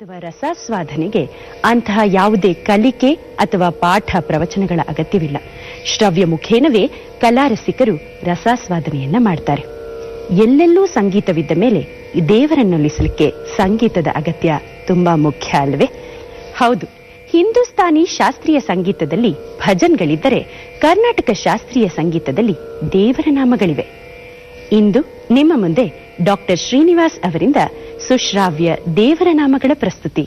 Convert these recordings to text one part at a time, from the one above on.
ಅಥವಾ ರಸಾಸ್ವಾದನೆಗೆ ಅಂತಹ ಯಾವುದೇ ಕಲಿಕೆ ಅಥವಾ ಪಾಠ ಪ್ರವಚನಗಳ ಅಗತ್ಯವಿಲ್ಲ ಶ್ರವ್ಯ ಮುಖೇನವೇ ಕಲಾರಸಿಕರು ರಸಾಸ್ವಾದನೆಯನ್ನ ಮಾಡ್ತಾರೆ ಎಲ್ಲೆಲ್ಲೂ ಸಂಗೀತವಿದ್ದ ಮೇಲೆ ದೇವರನ್ನೊಲಿಸಲಿಕ್ಕೆ ಸಂಗೀತದ ಅಗತ್ಯ ತುಂಬಾ ಮುಖ್ಯ ಅಲ್ವೇ ಹೌದು ಹಿಂದೂಸ್ತಾನಿ ಶಾಸ್ತ್ರೀಯ ಸಂಗೀತದಲ್ಲಿ ಭಜನ್ಗಳಿದ್ದರೆ ಕರ್ನಾಟಕ ಶಾಸ್ತ್ರೀಯ ಸಂಗೀತದಲ್ಲಿ ದೇವರ ನಾಮಗಳಿವೆ ಇಂದು ನಿಮ್ಮ ಮುಂದೆ ಡಾಕ್ಟರ್ ಶ್ರೀನಿವಾಸ್ ಅವರಿಂದ ಸುಶ್ರಾವ್ಯ ದೇವರ ನಾಮಗಳ ಪ್ರಸ್ತುತಿ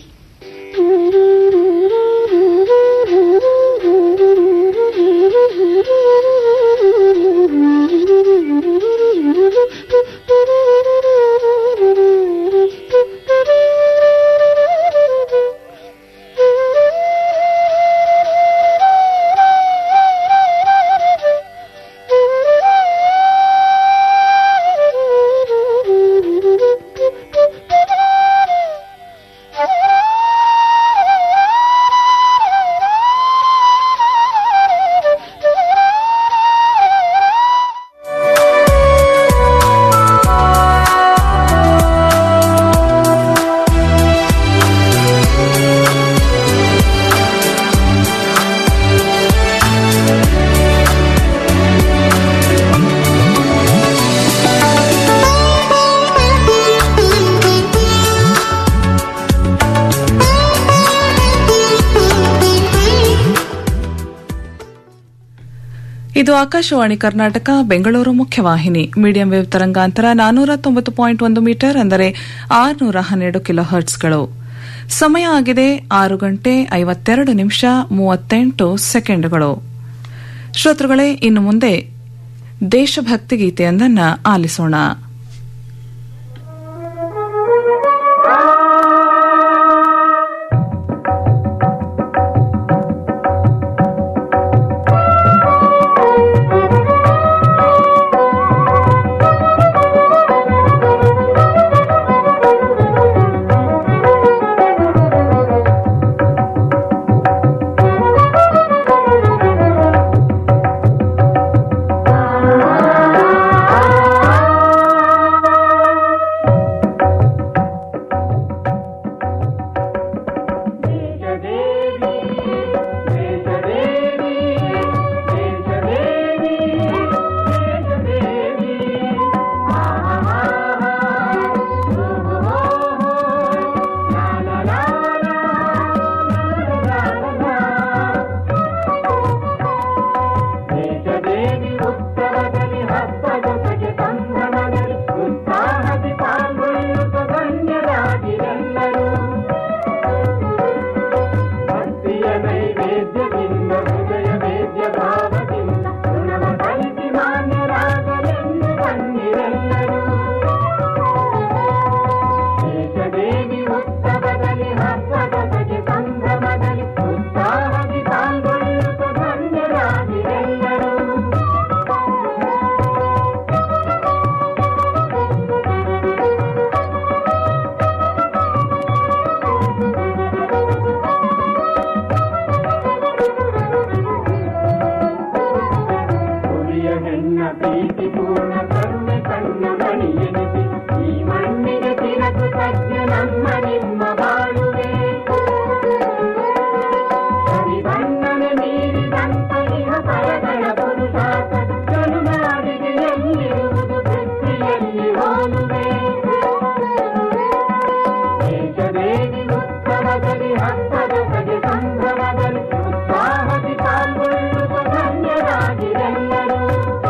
ಇದು ಆಕಾಶವಾಣಿ ಕರ್ನಾಟಕ ಬೆಂಗಳೂರು ಮುಖ್ಯವಾಹಿನಿ ಮೀಡಿಯಂ ವೇವ್ ತರಂಗಾಂತರ ನಾನೂರ ತೊಂಬತ್ತು ಪಾಯಿಂಟ್ ಒಂದು ಮೀಟರ್ ಅಂದರೆ ಆರುನೂರ ಹನ್ನೆರಡು ಕಿಲೋ ಹರ್ಟ್ಸ್ಗಳು ಸಮಯ ಆಗಿದೆ ಆರು ಗಂಟೆ ಐವತ್ತೆರಡು ನಿಮಿಷ ಮೂವತ್ತೆಂಟು ಸೆಕೆಂಡ್ಗಳು ಶ್ರೋತೃಗಳೇ ಇನ್ನು ಮುಂದೆ ದೇಶಭಕ್ತಿ ಗೀತೆಯೊಂದನ್ನು ಆಲಿಸೋಣ ದೇಶದೇವಿ ಉತ್ಸವದಲ್ಲಿ ಹಬ್ಬದ ಸಗೆ ಸಂಭ್ರಮದಲ್ಲಿ ಉತ್ಸಾಹದಿ ಪಾಲ್ಗೊಳ್ಳುತ್ತ ಧನ್ಯರಾಗಿರೆಲ್ಲರೂ ಭಕ್ತಿಯ ನೈವೇದ್ಯದಿಂದ ಹೃದಯ ವೇದ್ಯ ಭಾವದಿಂದ ಋಣವ ಕಲಿಸಿ ಮಾನ್ಯರಾಗಲೆಂದು ಬನ್ನಿರೆಲ್ಲರೂ ದೇಶದೇವಿ ಉತ್ಸವದಲ್ಲಿ ಹಬ್ಬದ ಸಗೆ ಸಂಭ್ರಮದಲ್ಲಿ ಉತ್ಸಾಹದಿ ಪಾಲ್ಗೊಳ್ಳುತ್ತ ಧನ್ಯರಾಗಿರೆಲ್ಲರೂ ಹುಲಿಯ ಹೆಣ್ಣ ಪ್ರೀತಿ ಪೂರ್ಣ ಕರುಣೆ ಕಣ್ಣ ಮಣಿ ಎನಿಸಿ ಈ ಮಣ್ಣಿಗೆ ತಿರಕು ತಜ್ಞ ನಮ್ಮ ನಿಮ್ಮ ಬಾಳುವೆ ಹರಿಬಣ್ಣನೆ ಮೀರಿದಂತ ಇಹ ಪರಗಳ ಪುರುಷಾರ್ಥ ಕರುನಾಡಿಗೆ ಎಲ್ಲಿರುವುದು ಪೃಥ್ವಿಯಲ್ಲಿ ಹೋಲುವೆ ದೇಶದೇವಿ ಉತ್ಸವದಲ್ಲಿ ಹಬ್ಬದ ಸಗೆ ಸಂಭ್ರಮದಲ್ಲಿ ಉತ್ಸಾಹದಿ ಪಾಲ್ಗೊಳ್ಳುವ ಧನ್ಯರಾಗಿರೆಲ್ಲರೂ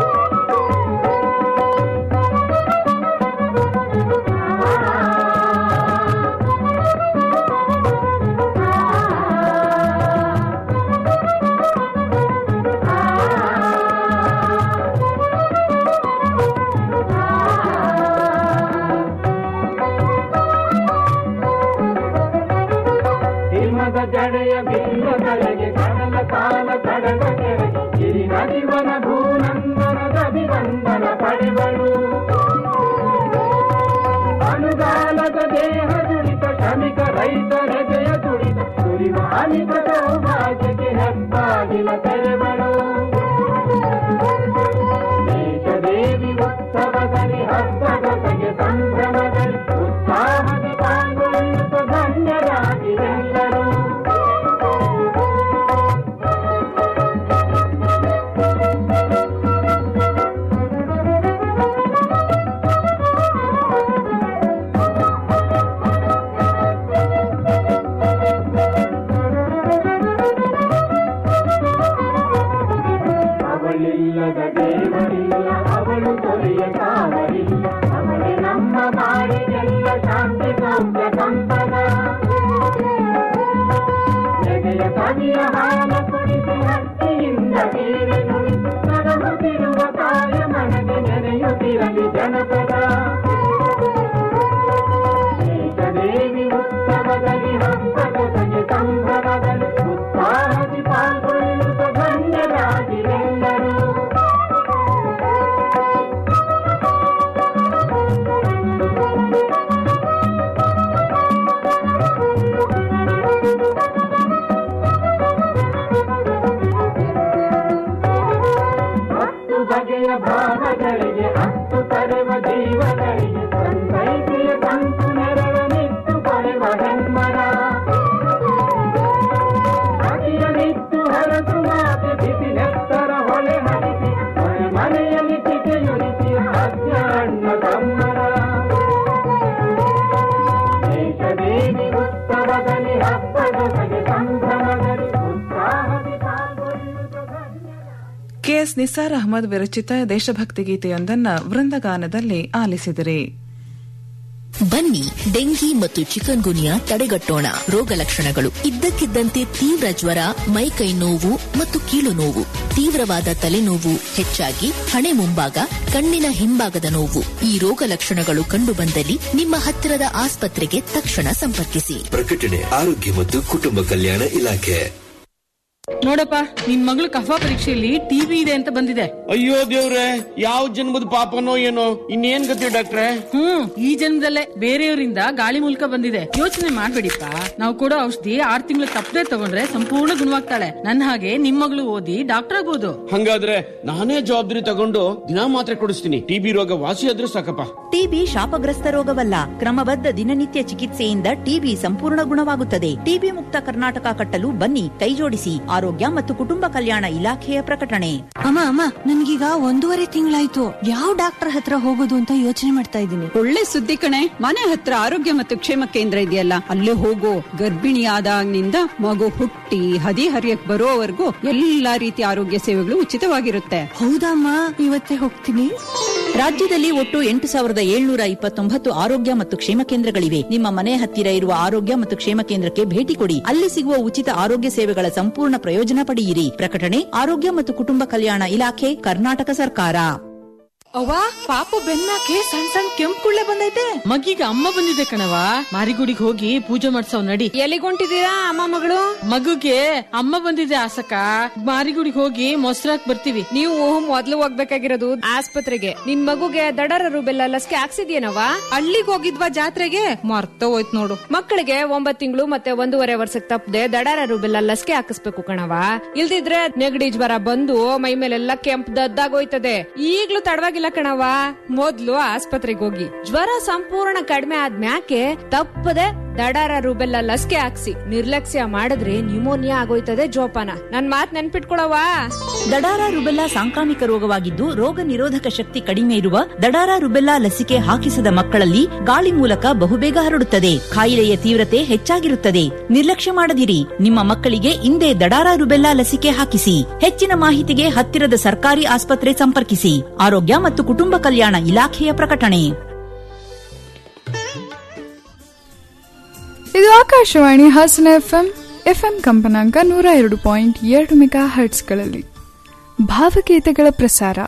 ಹಿಮದ ಜಡೆಯ ಬಿಂದ ತಲೆಗೆ ಕಡಲ ಕಾಲ ಕಡಲ ಕೆರೆಗೆ ಗಿರಿ ನದಿವನ ಭೂನಂದನದ ಅಭಿನಂದನ ಪಡೆವಳು ಅನುಗಾಲದ ದೇಹ ದುರಿತ ಶ್ರಮಿಕ ರೈತ ಹೃದಯ ದುರಿತ ಸುರಿವ ಅನಿತ ಸೌಭಾಗ್ಯಕ್ಕೆ ಹೆಬ್ಬಾಗಿಲ ತೆರೆವಳು ದೇಶದೇವಿ ಉತ್ಸವದಲ್ಲಿ ಹಬ್ಬದ ಸಗೆ ಸಂಭ್ರಮದಲ್ಲಿ ಉತ್ಸಾಹದ ಪಾಲ್ಗೊಳ್ಳುತ್ತ ಧನ್ಯರಾಗಿ ಜನಪದ ದೇಶದೇವಿ ಉತ್ಸವದಲ್ಲಿ ಹಬ್ಬದ ಸಗೆ ಸಂಭ್ರಮದಲ್ಲಿ ಉತ್ಸಾಹದಿ ಪಾಲ್ಗೊಳ್ಳುತ್ತ ಧನ್ಯರಾಗಿರೆಲ್ಲರೂ ಹತ್ತು ಬಗೆಯ ಭಾವಗಳಿಗೆ ಹತ್ತು ಕರೆವ ಜೀವಗಳಿಗೆ ಸಂತೈಸಿಯ ಕಂತು ನೆರಳನಿತ್ತು ಪಡೆವ ಹೆಣ್ಮರ ಅದಿಯ ನಿತ್ತು ಹರಸು ಮಾತೆ ಬಿಸಿ ನೆತ್ತರ ಹೊಳೆ ಹರಿಸಿ ಮನೆ ಮನೆಯಲ್ಲಿ ತಿಥಿಯುರಿಸಿ ಹಸ್ಯ ಅಣ್ಣ ತಮ್ಮರ ದೇಶದೇವಿ ಉತ್ಸವದಲ್ಲಿ ಹಬ್ಬದ ಸಗೆ ಸಂಭ್ರಮದಲ್ಲಿ ಉತ್ಸಾಹದಿ ಪಾಲ್ಗೊಳ್ಳುತ್ತ ಧನ್ಯರ ಕೆಎಸ್ ನಿಸಾರ್ ಅಹಮದ್ ವಿರಚಿತ ದೇಶಭಕ್ತಿ ಗೀತೆಯೊಂದನ್ನ ವೃಂದಗಾನದಲ್ಲಿ ಆಲಿಸಿದಿರಿ ಬನ್ನಿ ಡೆಂಗಿ ಮತ್ತು ಚಿಕನ್ ಗುನಿಯಾ ತಡೆಗಟ್ಟೋಣ ರೋಗ ಲಕ್ಷಣಗಳು ಇದ್ದಕ್ಕಿದ್ದಂತೆ ತೀವ್ರ ಜ್ವರ ಮೈಕೈ ನೋವು ಮತ್ತು ಕೀಲು ನೋವು ತೀವ್ರವಾದ ತಲೆನೋವು ಹೆಚ್ಚಾಗಿ ಹಣೆ ಮುಂಭಾಗ ಕಣ್ಣಿನ ಹಿಂಭಾಗದ ನೋವು ಈ ರೋಗ ಲಕ್ಷಣಗಳು ಕಂಡುಬಂದಲ್ಲಿ ನಿಮ್ಮ ಹತ್ತಿರದ ಆಸ್ಪತ್ರೆಗೆ ತಕ್ಷಣ ಸಂಪರ್ಕಿಸಿ ಪ್ರಕಟಣೆ ಆರೋಗ್ಯ ಮತ್ತು ಕುಟುಂಬ ಕಲ್ಯಾಣ ಇಲಾಖೆ ನೋಡಪ್ಪ ನಿನ್ ಮಗಳು ಕಫಾ ಪರೀಕ್ಷೆಯಲ್ಲಿ ಟಿವಿ ಇದೆ ಅಂತ ಬಂದಿದೆ ಅಯ್ಯೋ ದೇವ್ರೆ ಯಾವ ಜನ್ಮದ ಪಾಪನೋ ಏನೋ ಇನ್ನೇನ್ ಗತಿ ಡಾಕ್ಟ್ರೆ ಹ್ಮ್ ಈ ಜನ್ಮದಲ್ಲೇ ಬೇರೆಯವರಿಂದ ಗಾಳಿ ಮೂಲಕ ಬಂದಿದೆ ಯೋಚನೆ ಮಾಡ್ಬೇಡಿಪ್ಪ ನಾವು ಕೊಡೋ ಔಷಧಿ ಆರ್ ತಿಂಗಳು ತಪ್ಪದೆ ತಗೊಂಡ್ರೆ ಸಂಪೂರ್ಣ ಗುಣವಾಗ್ತಾಳೆ ನನ್ನ ಹಾಗೆ ನಿಮ್ ಮಗಳು ಓದಿ ಡಾಕ್ಟರ್ ಆಗ್ಬೋದು ಹಂಗಾದ್ರೆ ನಾನೇ ಜವಾಬ್ದಾರಿ ತಗೊಂಡು ದಿನಾ ಮಾತ್ರೆ ಕೊಡಿಸ್ತೀನಿ ಟಿಬಿ ರೋಗ ವಾಸಿ ಆದ್ರೂ ಸಾಕಪ್ಪ ಟಿಬಿ ಶಾಪಗ್ರಸ್ತ ರೋಗವಲ್ಲ ಕ್ರಮಬದ್ಧ ದಿನನಿತ್ಯ ಚಿಕಿತ್ಸೆಯಿಂದ ಟಿಬಿ ಸಂಪೂರ್ಣ ಗುಣವಾಗುತ್ತದೆ ಟಿಬಿ ಮುಕ್ತ ಕರ್ನಾಟಕ ಕಟ್ಟಲು ಬನ್ನಿ ಕೈಜೋಡಿಸಿ ಆರೋಗ್ಯ ಮತ್ತು ಕುಟುಂಬ ಕಲ್ಯಾಣ ಇಲಾಖೆಯ ಪ್ರಕಟಣೆ ಅಮ್ಮ ಅಮ್ಮ ನನ್ಗೀಗ ಒಂದೂವರೆ ತಿಂಗಳಾಯ್ತು ಯಾವ ಡಾಕ್ಟರ್ ಹತ್ರ ಹೋಗೋದು ಅಂತ ಯೋಚನೆ ಮಾಡ್ತಾ ಇದ್ದೀನಿ ಒಳ್ಳೆ ಸುದ್ದಿ ಕಣೆ ಮನೆ ಹತ್ರ ಆರೋಗ್ಯ ಮತ್ತು ಕ್ಷೇಮ ಕೇಂದ್ರ ಇದೆಯಲ್ಲ ಅಲ್ಲೇ ಹೋಗು ಗರ್ಭಿಣಿ ಆದಾಗಿನಿಂದ ಮಗು ಹುಟ್ಟಿ ಹದಿ ಹರಿಯಕ್ ಬರೋವರೆಗೂ ಎಲ್ಲಾ ರೀತಿಯ ಆರೋಗ್ಯ ಸೇವೆಗಳು ಉಚಿತವಾಗಿರುತ್ತೆ ಹೌದಮ್ಮ ಇವತ್ತೇ ಹೋಗ್ತೀನಿ ರಾಜ್ಯದಲ್ಲಿ ಒಟ್ಟು ಎಂಟು ಸಾವಿರದ ಏಳ್ನೂರ ಇಪ್ಪತ್ತೊಂಬತ್ತು ಆರೋಗ್ಯ ಮತ್ತು ಕ್ಷೇಮ ಕೇಂದ್ರಗಳಿವೆ ನಿಮ್ಮ ಮನೆ ಹತ್ತಿರ ಇರುವ ಆರೋಗ್ಯ ಮತ್ತು ಕ್ಷೇಮ ಕೇಂದ್ರಕ್ಕೆ ಭೇಟಿ ಕೊಡಿ ಅಲ್ಲಿ ಸಿಗುವ ಉಚಿತ ಆರೋಗ್ಯ ಸೇವೆಗಳ ಸಂಪೂರ್ಣ ಪ್ರಯೋಜನ ಪಡೆಯಿರಿ ಪ್ರಕಟಣೆ ಆರೋಗ್ಯ ಮತ್ತು ಕುಟುಂಬ ಕಲ್ಯಾಣ ಇಲಾಖೆ ಕರ್ನಾಟಕ ಸರ್ಕಾರ ಅವ್ವ ಪಾಪು ಬೆನ್ನಾಕೆ ಸಣ್ಣ ಸಣ್ಣ ಕೆಂಪು ಕುಳ್ಳೆ ಬಂದೈತೆ ಮಗೀಗ ಅಮ್ಮ ಬಂದಿದೆ ಕಣವ ಮಾರಿಗುಡಿಗೆ ಹೋಗಿ ಪೂಜೆ ಮಾಡ್ಸವ್ ನಡಿ ಎಲ್ಲಿಗೊಂಟಿದ್ದೀರಾ ಅಮ್ಮ ಮಗಳು ಮಗುಗೆ ಅಮ್ಮ ಬಂದಿದೆ ಆಸಕ ಮಾರಿಗುಡಿಗೆ ಹೋಗಿ ಮೊಸರಾಕ್ ಬರ್ತೀವಿ ನೀವು ಮೊದ್ಲು ಹೋಗ್ಬೇಕಾಗಿರೋದು ಆಸ್ಪತ್ರೆಗೆ ನಿನ್ ಮಗುಗೆ ದಡರ ರುಬೆಲ್ಲ ಲಸಿಕೆ ಹಾಕ್ಸಿದ್ಯೇನವ ಅಲ್ಲಿಗೆ ಹೋಗಿದ್ವಾ ಜಾತ್ರೆಗೆ ಮರ್ತ ಹೋಯ್ತು ನೋಡು ಮಕ್ಕಳಿಗೆ ಒಂಬತ್ ತಿಂಗಳು ಮತ್ತೆ ಒಂದೂವರೆ ವರ್ಷಕ್ಕೆ ತಪ್ಪದೆ ದಡರ ರುಬೆಲ್ಲ ಲಸಿಕೆ ಹಾಕಿಸ್ಬೇಕು ಕಣವ ಇಲ್ದಿದ್ರೆ ನೆಗಡಿ ಜ್ವರ ಬಂದು ಮೈ ಮೇಲೆಲ್ಲ ಕೆಂಪ್ ದದ್ದಾಗೋಯ್ತದೆ ಈಗ್ಲೂ ತಡವಾಗಿಲ್ಲ ಕಣವ ಮೊದ್ಲು ಆಸ್ಪತ್ರೆಗೆ ಹೋಗಿ ಜ್ವರ ಸಂಪೂರ್ಣ ಕಡಿಮೆ ಆದ್ಮ್ಯಾಕೆ ತಪ್ಪದೆ ದಡಾರ ರುಬೆಲ್ಲ ಲಸಿಕೆ ಹಾಕ್ಸಿ ನಿರ್ಲಕ್ಷ್ಯ ಮಾಡಿದ್ರೆ ನ್ಯೂಮೋನಿಯಾ ಆಗೋಯ್ತದೆ ಜೋಪಾನ ನನ್ ಮಾತ್ ನೆನ್ಪಿಟ್ಕೊಳವ ದಡಾರ ರುಬೆಲ್ಲಾ ಸಾಂಕ್ರಾಮಿಕ ರೋಗವಾಗಿದ್ದು ರೋಗ ನಿರೋಧಕ ಶಕ್ತಿ ಕಡಿಮೆ ಇರುವ ದಡಾರ ರುಬೆಲ್ಲಾ ಲಸಿಕೆ ಹಾಕಿಸದ ಮಕ್ಕಳಲ್ಲಿ ಗಾಳಿ ಮೂಲಕ ಬಹುಬೇಗ ಹರಡುತ್ತದೆ ಕಾಯಿಲೆಯ ತೀವ್ರತೆ ಹೆಚ್ಚಾಗಿರುತ್ತದೆ ನಿರ್ಲಕ್ಷ್ಯ ಮಾಡದಿರಿ ನಿಮ್ಮ ಮಕ್ಕಳಿಗೆ ಇಂದೇ ದಡಾರ ರುಬೆಲ್ಲಾ ಲಸಿಕೆ ಹಾಕಿಸಿ ಹೆಚ್ಚಿನ ಮಾಹಿತಿಗೆ ಹತ್ತಿರದ ಸರ್ಕಾರಿ ಆಸ್ಪತ್ರೆ ಸಂಪರ್ಕಿಸಿ ಆರೋಗ್ಯ ಮತ್ತು ಕುಟುಂಬ ಕಲ್ಯಾಣ ಇಲಾಖೆಯ ಪ್ರಕಟಣೆ ಇದು ಆಕಾಶವಾಣಿ ಹಾಸನ ಎಫ್ಎಂ ಎಫ್ಎಂ ಕಂಪನಾಂಕ ನೂರ ಎರಡು ಪಾಯಿಂಟ್ ಎರಡು ಮೆಗಾ ಹರ್ಟ್ಸ್ಗಳಲ್ಲಿ ಭಾವಗೀತೆಗಳ ಪ್ರಸಾರ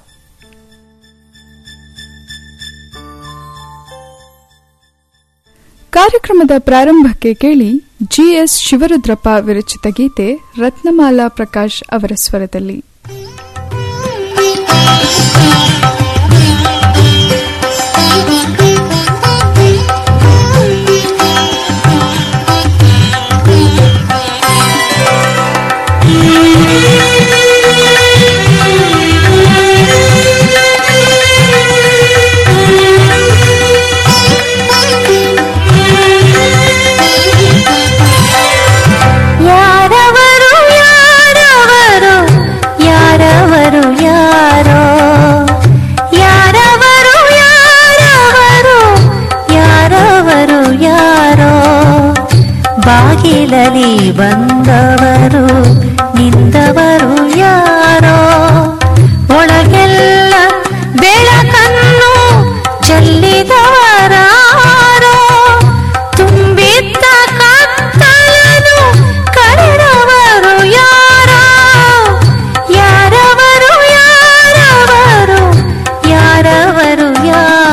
ಕಾರ್ಯಕ್ರಮದ ಪ್ರಾರಂಭಕ್ಕೆ ಕೇಳಿ ಜಿಎಸ್ ಶಿವರುದ್ರಪ್ಪ ವಿರಚಿತ ಗೀತೆ ರತ್ನಮಾಲಾ ಪ್ರಕಾಶ್ ಅವರ ಸ್ವರದಲ್ಲಿ ಯಾರವರು ಯಾರವರು ಯಾರವರು ಯಾರೋ ಯಾರವರು ಯಾರವರು ಯಾರವರು ಯಾರೋ ಬಾಗಿಲಲಿ ಬಂದವರು ನಿಂದವರು ಯಾರೋ ಒಳಗೆಲ್ಲ ಬೆಳಕನ್ನು ಚೆಲ್ಲಿದವರಾರೋ ತುಂಬಿದ್ದ ಕತ್ತಲನು ಕಳೆದವರು ಯಾರೋ ಯಾರವರು ಯಾರವರು ಯಾರವರು ಯಾರೋ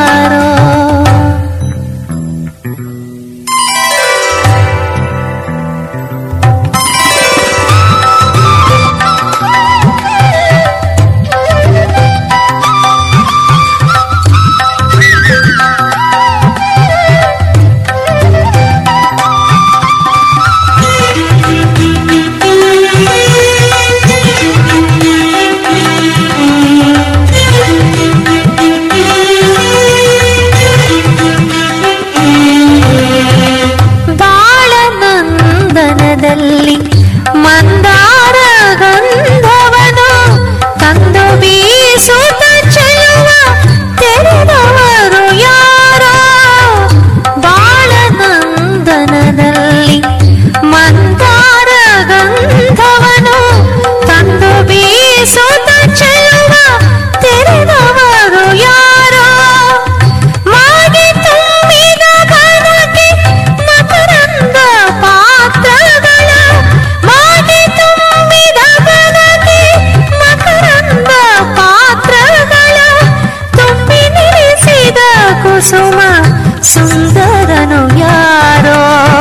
ಕುಸುಮ ಸುಂದರನು ಯಾರೋ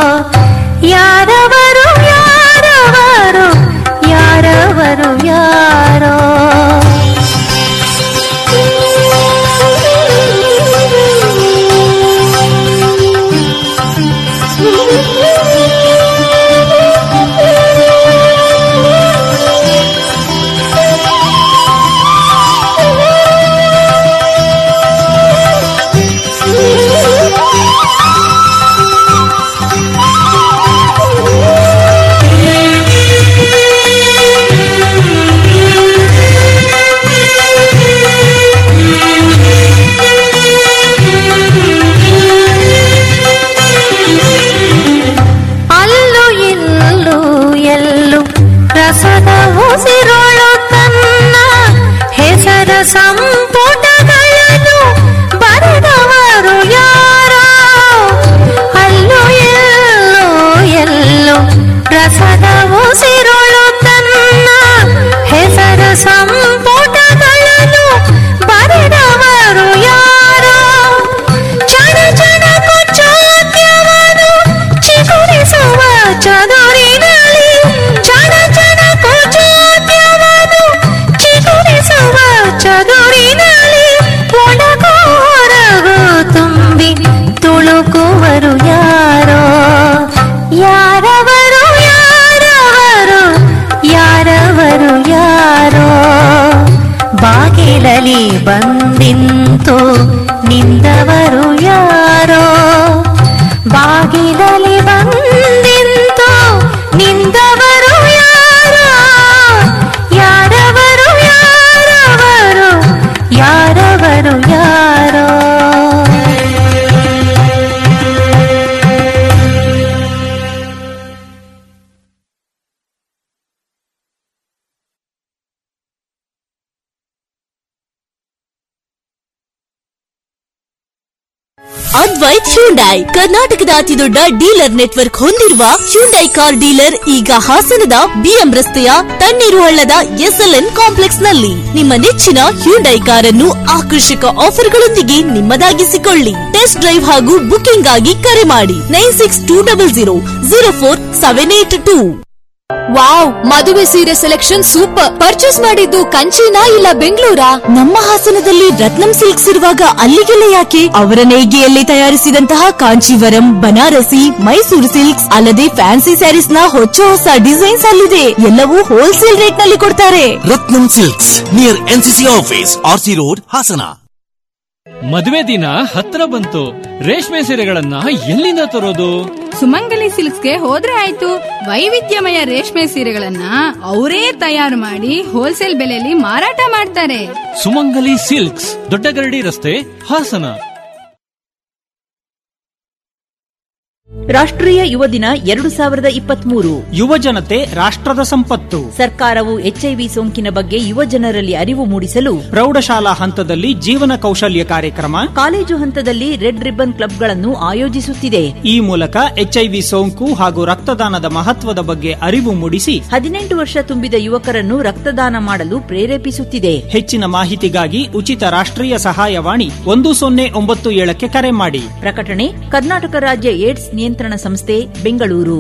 ಯಾರವರು ಯಾರವರು ಯಾರವರು ಯಾರೋ ಅಲ್ಲೂ ಇಲ್ಲೂ ಎಲ್ಲೂ ರಸದ ಉಸಿರೋಳು ತನ್ನ ಹೆಸರ ಸಂಪುಟಗಳನ್ನು ಬರೆದವರು ಯಾರೋ ಅಲ್ಲೂ ಎಲ್ಲೂ ಎಲ್ಲೂ ರಸದ ಉಸಿರೋಳು ತನ್ನ ಹೆಸರ ಸಂಪುಟಗಳನ್ನು ಬರೆದವರು ಯಾರೋ ಚಣ ಚಣ ಕುಚೋದ್ಯವನು ಚಿಗುರಿಸುವ ಚದುರಿನಲ್ಲಿ ಚಣ ಚಣ ಕುಚೋದ್ಯವನು ಚಿಗುರಿಸುವ ಚದುರಿನಲ್ಲಿ ಒಳಗೋರಗು ತುಂಬಿ ತುಳುಕುವರು ಯಾರೋ ಯಾರವರು ಯಾರವರು ಯಾರವರು ಯಾರೋ ಬಾಗಿಲಲಿ ಬಂದಿಂತು ನಿಂದವರು ಯಾರೋ ಬಾಗಿಲಲಿ ಬಂದಿಂತು ನಿಂದವರು ಯಾರೋ ಯಾರವರು ಯಾರವರು ಯಾರವರು ಯಾರೋ ಅದ್ವೈತ್ ಹ್ಯುಂಡೈ ಕರ್ನಾಟಕದ ಅತಿದೊಡ್ಡ ಡೀಲರ್ ನೆಟ್ವರ್ಕ್ ಹೊಂದಿರುವ ಹ್ಯುಂಡೈ ಕಾರ್ ಡೀಲರ್ ಈಗ ಹಾಸನದ ಬಿಎಂ ರಸ್ತೆಯ ತಣ್ಣೀರು ಹಳ್ಳದ ಎಸ್ಎಲ್ಎನ್ ಕಾಂಪ್ಲೆಕ್ಸ್ ನಲ್ಲಿ ನಿಮ್ಮ ನೆಚ್ಚಿನ ಹ್ಯುಂಡೈ ಕಾರನ್ನು ಆಕರ್ಷಕ ಆಫರ್ಗಳೊಂದಿಗೆ ನಿಮ್ಮದಾಗಿಸಿಕೊಳ್ಳಿ ಟೆಸ್ಟ್ ಡ್ರೈವ್ ಹಾಗೂ ಬುಕಿಂಗ್ ಆಗಿ ಕರೆ ಮಾಡಿ nine six two double zero zero four seven eight two wow ಮದುವೆ ಸೀರೆ ಸೆಲೆಕ್ಷನ್ ಸೂಪರ್ ಪರ್ಚೇಸ್ ಮಾಡಿದ್ದು ಕಂಚಿನಾ ಇಲ್ಲ ಬೆಂಗಳೂರಾ ನಮ್ಮ ಹಾಸನದಲ್ಲಿ ರತ್ನಂ ಸಿಲ್ಕ್ಸ್ ಇರುವಾಗ ಅಲ್ಲಿಗೆಲ್ಲ ಯಾಕೆ ಅವರ ನೇಯ್ಗೆಯಲ್ಲಿ ತಯಾರಿಸಿದಂತಹ ಕಾಂಚೀವರಂ ಬನಾರಸಿ ಮೈಸೂರು ಸಿಲ್ಕ್ಸ್ ಅಲ್ಲದೆ ಫ್ಯಾನ್ಸಿ ಸ್ಯಾರೀಸ್ ನ ಹೊಚ್ಚ ಹೊಸ ಡಿಸೈನ್ಸ್ ಅಲ್ಲಿದೆ ಎಲ್ಲವೂ ಹೋಲ್ಸೇಲ್ ರೇಟ್ ನಲ್ಲಿ ಕೊಡ್ತಾರೆ Ratnam silks near NCC office RC road Hassan ಮದುವೆ ದಿನ ಹತ್ರ ಬಂತು ರೇಷ್ಮೆ ಸೀರೆಗಳನ್ನ ಎಲ್ಲಿಂದ ತರೋದು ಸುಮಂಗಲಿ ಸಿಲ್ಕ್ಸ್ಗೆ ಹೋದ್ರೆ ಆಯ್ತು ವೈವಿಧ್ಯಮಯ ರೇಷ್ಮೆ ಸೀರೆಗಳನ್ನ ಅವರೇ ತಯಾರು ಮಾಡಿ ಹೋಲ್ಸೇಲ್ ಬೆಲೆಯಲ್ಲಿ ಮಾರಾಟ ಮಾಡ್ತಾರೆ ಸುಮಂಗಲಿ ಸಿಲ್ಕ್ಸ್ ದೊಡ್ಡಗರಡಿ ರಸ್ತೆ ಹಾಸನ ರಾಷ್ಟ್ರೀಯ ಯುವ ದಿನ ಎರಡು ಸಾವಿರದ ಇಪ್ಪತ್ಮೂರು ಯುವ ಜನತೆ ರಾಷ್ಟ್ರದ ಸಂಪತ್ತು ಸರ್ಕಾರವು ಎಚ್ಐವಿ ಸೋಂಕಿನ ಬಗ್ಗೆ ಯುವ ಜನರಲ್ಲಿ ಅರಿವು ಮೂಡಿಸಲು ಪ್ರೌಢಶಾಲಾ ಹಂತದಲ್ಲಿ ಜೀವನ ಕೌಶಲ್ಯ ಕಾರ್ಯಕ್ರಮ ಕಾಲೇಜು ಹಂತದಲ್ಲಿ ರೆಡ್ ರಿಬ್ಬನ್ ಕ್ಲಬ್ಗಳನ್ನು ಆಯೋಜಿಸುತ್ತಿದೆ ಈ ಮೂಲಕ ಎಚ್ಐವಿ ಸೋಂಕು ಹಾಗೂ ರಕ್ತದಾನದ ಮಹತ್ವದ ಬಗ್ಗೆ ಅರಿವು ಮೂಡಿಸಿ ಹದಿನೆಂಟು ವರ್ಷ ತುಂಬಿದ ಯುವಕರನ್ನು ರಕ್ತದಾನ ಮಾಡಲು ಪ್ರೇರೇಪಿಸುತ್ತಿದೆ ಹೆಚ್ಚಿನ ಮಾಹಿತಿಗಾಗಿ ಉಚಿತ ರಾಷ್ಟ್ರೀಯ ಸಹಾಯವಾಣಿ ಒಂದು ಸೊನ್ನೆ ಒಂಬತ್ತು ಏಳಕ್ಕೆ ಕರೆ ಮಾಡಿ ಪ್ರಕಟಣೆ ಕರ್ನಾಟಕ ರಾಜ್ಯ ಏಡ್ಸ್ ನಿಯಂತ್ರಣ ಸಂಸ್ಥೆ ಬೆಂಗಳೂರು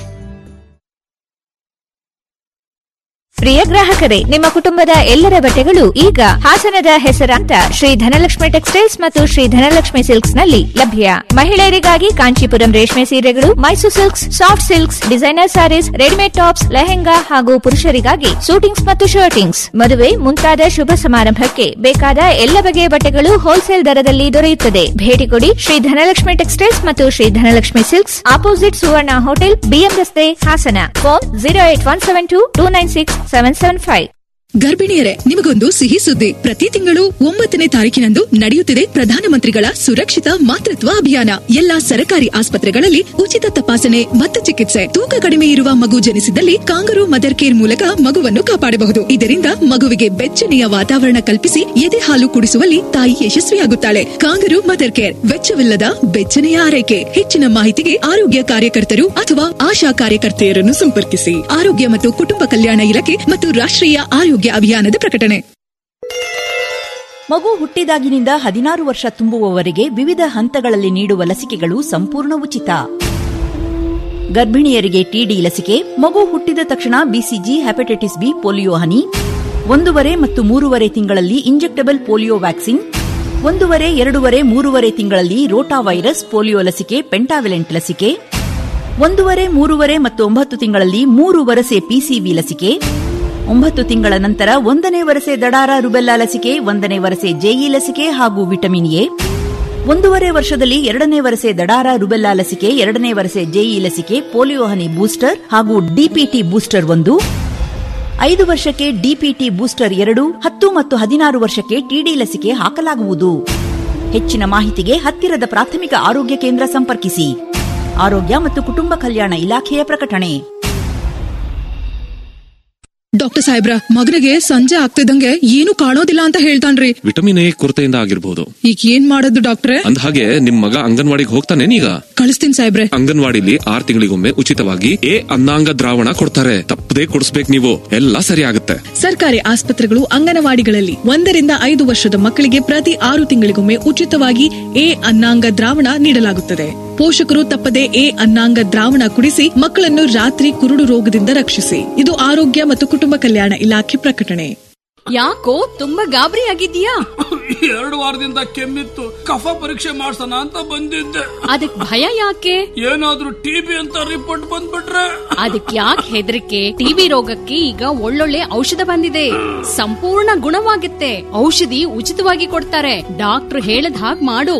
ಪ್ರಿಯ ಗ್ರಾಹಕರೇ ನಿಮ್ಮ ಕುಟುಂಬದ ಎಲ್ಲರ ಬಟ್ಟೆಗಳು ಈಗ ಹಾಸನದ ಹೆಸರಾಂತ ಶ್ರೀ ಧನಲಕ್ಷ್ಮಿ ಟೆಕ್ಸ್ಟೈಲ್ಸ್ ಮತ್ತು ಶ್ರೀ ಧನಲಕ್ಷ್ಮಿ ಸಿಲ್ಕ್ಸ್ ನಲ್ಲಿ ಲಭ್ಯ ಮಹಿಳೆಯರಿಗಾಗಿ ಕಾಂಚೀಪುರಂ ರೇಷ್ಮೆ ಸೀರೆಗಳು Mysuru silks soft silks designer sarees readymade tops lehenga ಹಾಗೂ ಪುರುಷರಿಗಾಗಿ ಸೂಟಿಂಗ್ಸ್ ಮತ್ತು ಶರ್ಟಿಂಗ್ಸ್ ಮದುವೆ ಮುಂತಾದ ಶುಭ ಸಮಾರಂಭಕ್ಕೆ ಬೇಕಾದ ಎಲ್ಲ ಬಗೆಯ ಬಟ್ಟೆಗಳು ಹೋಲ್ಸೇಲ್ ದರದಲ್ಲಿ ದೊರೆಯುತ್ತದೆ ಭೇಟಿ ಕೊಡಿ ಶ್ರೀ ಧನಲಕ್ಷ್ಮಿ ಟೆಕ್ಸ್ಟೈಲ್ಸ್ ಮತ್ತು Shri Dhanalakshmi silks opposite Suvarna hotel BM ರಸ್ತೆ Hassan phone zero eight one seven two two nine six seven seven five ಗರ್ಭಿಣಿಯರೇ ನಿಮಗೊಂದು ಸಿಹಿ ಸುದ್ದಿ ಪ್ರತಿ ತಿಂಗಳು ಒಂಬತ್ತನೇ ತಾರೀಕಿನಂದು ನಡೆಯುತ್ತಿದೆ ಪ್ರಧಾನಮಂತ್ರಿಗಳ ಸುರಕ್ಷಿತ ಮಾತೃತ್ವ ಅಭಿಯಾನ ಎಲ್ಲಾ ಸರಕಾರಿ ಆಸ್ಪತ್ರೆಗಳಲ್ಲಿ ಉಚಿತ ತಪಾಸಣೆ ಮತ್ತು ಚಿಕಿತ್ಸೆ ತೂಕ ಕಡಿಮೆ ಇರುವ ಮಗು ಜನಿಸಿದಲ್ಲಿ ಕಾಂಗರು ಮದರ್ ಕೇರ್ ಮೂಲಕ ಮಗುವನ್ನು ಕಾಪಾಡಬಹುದು ಇದರಿಂದ ಮಗುವಿಗೆ ಬೆಚ್ಚನೆಯ ವಾತಾವರಣ ಕಲ್ಪಿಸಿ ಎದೆ ಹಾಲು ಕುಡಿಸುವಲ್ಲಿ ತಾಯಿ ಯಶಸ್ವಿಯಾಗುತ್ತಾಳೆ ಕಾಂಗರು ಮದರ್ ಕೇರ್ ವೆಚ್ಚವಿಲ್ಲದ ಬೆಚ್ಚನೆಯ ಆರೈಕೆ ಹೆಚ್ಚಿನ ಮಾಹಿತಿಗೆ ಆರೋಗ್ಯ ಕಾರ್ಯಕರ್ತರು ಅಥವಾ ಆಶಾ ಕಾರ್ಯಕರ್ತೆಯರನ್ನು ಸಂಪರ್ಕಿಸಿ ಆರೋಗ್ಯ ಮತ್ತು ಕುಟುಂಬ ಕಲ್ಯಾಣ ಇಲಾಖೆ ಮತ್ತು ರಾಷ್ಟ್ರೀಯ ಆರೋಗ್ಯ ಅಭಿಯಾನದ ಪ್ರಕಟಣೆ ಮಗು ಹುಟ್ಟಿದಾಗಿನಿಂದ ಹದಿನಾರು ವರ್ಷ ತುಂಬುವವರೆಗೆ ವಿವಿಧ ಹಂತಗಳಲ್ಲಿ ನೀಡುವ ಲಸಿಕೆಗಳು ಸಂಪೂರ್ಣ ಉಚಿತ ಗರ್ಭಿಣಿಯರಿಗೆ ಟಿಡಿ ಲಸಿಕೆ ಮಗು ಹುಟ್ಟಿದ ತಕ್ಷಣ ಬಿಸಿಜಿ ಹೆಪಟೈಟಿಸ್ ಬಿ ಪೋಲಿಯೋ ಹನಿ ಒಂದೂವರೆ ಮತ್ತು ಮೂರುವರೆ ತಿಂಗಳಲ್ಲಿ ಇಂಜೆಕ್ಟಬಲ್ ಪೋಲಿಯೋ ವ್ಯಾಕ್ಸಿನ್ ಒಂದೂವರೆ ಎರಡೂವರೆ ಮೂರುವರೆ ತಿಂಗಳಲ್ಲಿ ರೋಟಾ ವೈರಸ್ ಪೋಲಿಯೋ ಲಸಿಕೆ ಪೆಂಟಾವಿಲೆಂಟ್ ಲಸಿಕೆ ಒಂದೂವರೆ ಮೂರುವರೆ ಮತ್ತು ಒಂಬತ್ತು ತಿಂಗಳಲ್ಲಿ ಮೂರು ವರಸೆ ಪಿಸಿಬಿ ಲಸಿಕೆ ಒಂಬತ್ತು ತಿಂಗಳ ನಂತರ ಒಂದನೇ ವರಸೆ ದಡಾರ ರುಬೆಲ್ಲಾ ಲಸಿಕೆ ಒಂದನೇ ವರಸೆ ಜೆಇ ಲಸಿಕೆ ಹಾಗೂ ವಿಟಮಿನ್ ಎ ಒಂದೂವರೆ ವರ್ಷದಲ್ಲಿ ಎರಡನೇ ವರಸೆ ದಡಾರ ರುಬೆಲ್ಲಾ ಲಸಿಕೆ ಎರಡನೇ ವರಸೆ ಜೆಇ ಲಸಿಕೆ ಪೋಲಿಯೋ ಹನಿ ಬೂಸ್ಟರ್ ಹಾಗೂ ಡಿಪಿಟಿ ಬೂಸ್ಟರ್ ಒಂದು ಐದು ವರ್ಷಕ್ಕೆ ಡಿಪಿಟಿ ಬೂಸ್ಟರ್ ಎರಡು ಹತ್ತು ಮತ್ತು ಹದಿನಾರು ವರ್ಷಕ್ಕೆ ಟಿಡಿ ಲಸಿಕೆ ಹಾಕಲಾಗುವುದು ಹೆಚ್ಚಿನ ಮಾಹಿತಿಗೆ ಹತ್ತಿರದ ಪ್ರಾಥಮಿಕ ಆರೋಗ್ಯ ಕೇಂದ್ರ ಸಂಪರ್ಕಿಸಿ ಆರೋಗ್ಯ ಮತ್ತು ಕುಟುಂಬ ಕಲ್ಯಾಣ ಇಲಾಖೆಯ ಪ್ರಕಟಣೆ ಡಾಕ್ಟರ್ ಸಾಹೇಬ್ರ ಮಗನಿಗೆ ಸಂಜೆ ಆಗ್ತಿದಂಗೆ ಏನು ಕಾಣೋದಿಲ್ಲ ಅಂತ ಹೇಳ್ತಾನ್ರಿ ವಿಟಮಿನ್ ಎ ಕೊರತೆಯಿಂದ ಆಗಿರ್ಬೋದು ಈಗ ಏನ್ ಮಾಡೋದು ಡಾಕ್ಟ್ರೆ ಅಂದ ಹಾಗೆ ನಿಮ್ ಮಗ ಅಂಗನವಾಡಿಗೆ ಹೋಗ್ತಾನೆ ಈಗ ಕಳಿಸ್ತೀನಿ ಸಾಹೇಬ್ರೆ ಅಂಗನವಾಡಿಲಿ ಆರ್ ತಿಂಗಳಿಗೊಮ್ಮೆ ಉಚಿತವಾಗಿ ಎ ಅನ್ನಾಂಗ ದ್ರಾವಣ ಕೊಡ್ತಾರೆ ತಪ್ಪದೇ ಕೊಡಿಸ್ಬೇಕು ನೀವು ಎಲ್ಲ ಸರಿ ಆಗುತ್ತೆ ಸರ್ಕಾರಿ ಆಸ್ಪತ್ರೆಗಳು ಅಂಗನವಾಡಿಗಳಲ್ಲಿ ಒಂದರಿಂದ ಐದು ವರ್ಷದ ಮಕ್ಕಳಿಗೆ ಪ್ರತಿ ಆರು ತಿಂಗಳಿಗೊಮ್ಮೆ ಉಚಿತವಾಗಿ ಎ ಅನ್ನಾಂಗ ದ್ರಾವಣ ನೀಡಲಾಗುತ್ತದೆ ಪೋಷಕರು ತಪ್ಪದೆ ಎ ಅನ್ನಾಂಗ ದ್ರಾವಣ ಕುಡಿಸಿ ಮಕ್ಕಳನ್ನು ರಾತ್ರಿ ಕುರುಡು ರೋಗದಿಂದ ರಕ್ಷಿಸಿ ಇದು ಆರೋಗ್ಯ ಮತ್ತು ಕುಟುಂಬ ಕಲ್ಯಾಣ ಇಲಾಖೆ ಪ್ರಕಟಣೆ ಯಾಕೋ ತುಂಬಾ ಗಾಬರಿ ಆಗಿದ್ಯಾ ಎರಡು ವಾರದಿಂದ ಕೆಮ್ಮಿತ್ತು ಕಫ ಪರೀಕ್ಷೆ ಮಾಡ್ಸೋಣ ಅಂತ ಬಂದಿದ್ದೆ ಅದಕ್ ಭಯ ಯಾಕೆ ಏನಾದ್ರೂ ಟಿಬಿ ಅಂತ ರಿಪೋರ್ಟ್ ಬಂದ್ಬಿಟ್ರೆ ಅದಕ್ ಯಾಕೆ ಹೆದರಿಕೆ ಟಿಬಿ ರೋಗಕ್ಕೆ ಈಗ ಒಳ್ಳೊಳ್ಳೆ ಔಷಧ ಬಂದಿದೆ ಸಂಪೂರ್ಣ ಗುಣವಾಗುತ್ತೆ ಔಷಧಿ ಉಚಿತವಾಗಿ ಕೊಡ್ತಾರೆ ಡಾಕ್ಟರ್ ಹೇಳದ್ ಹಾಗ್ ಮಾಡು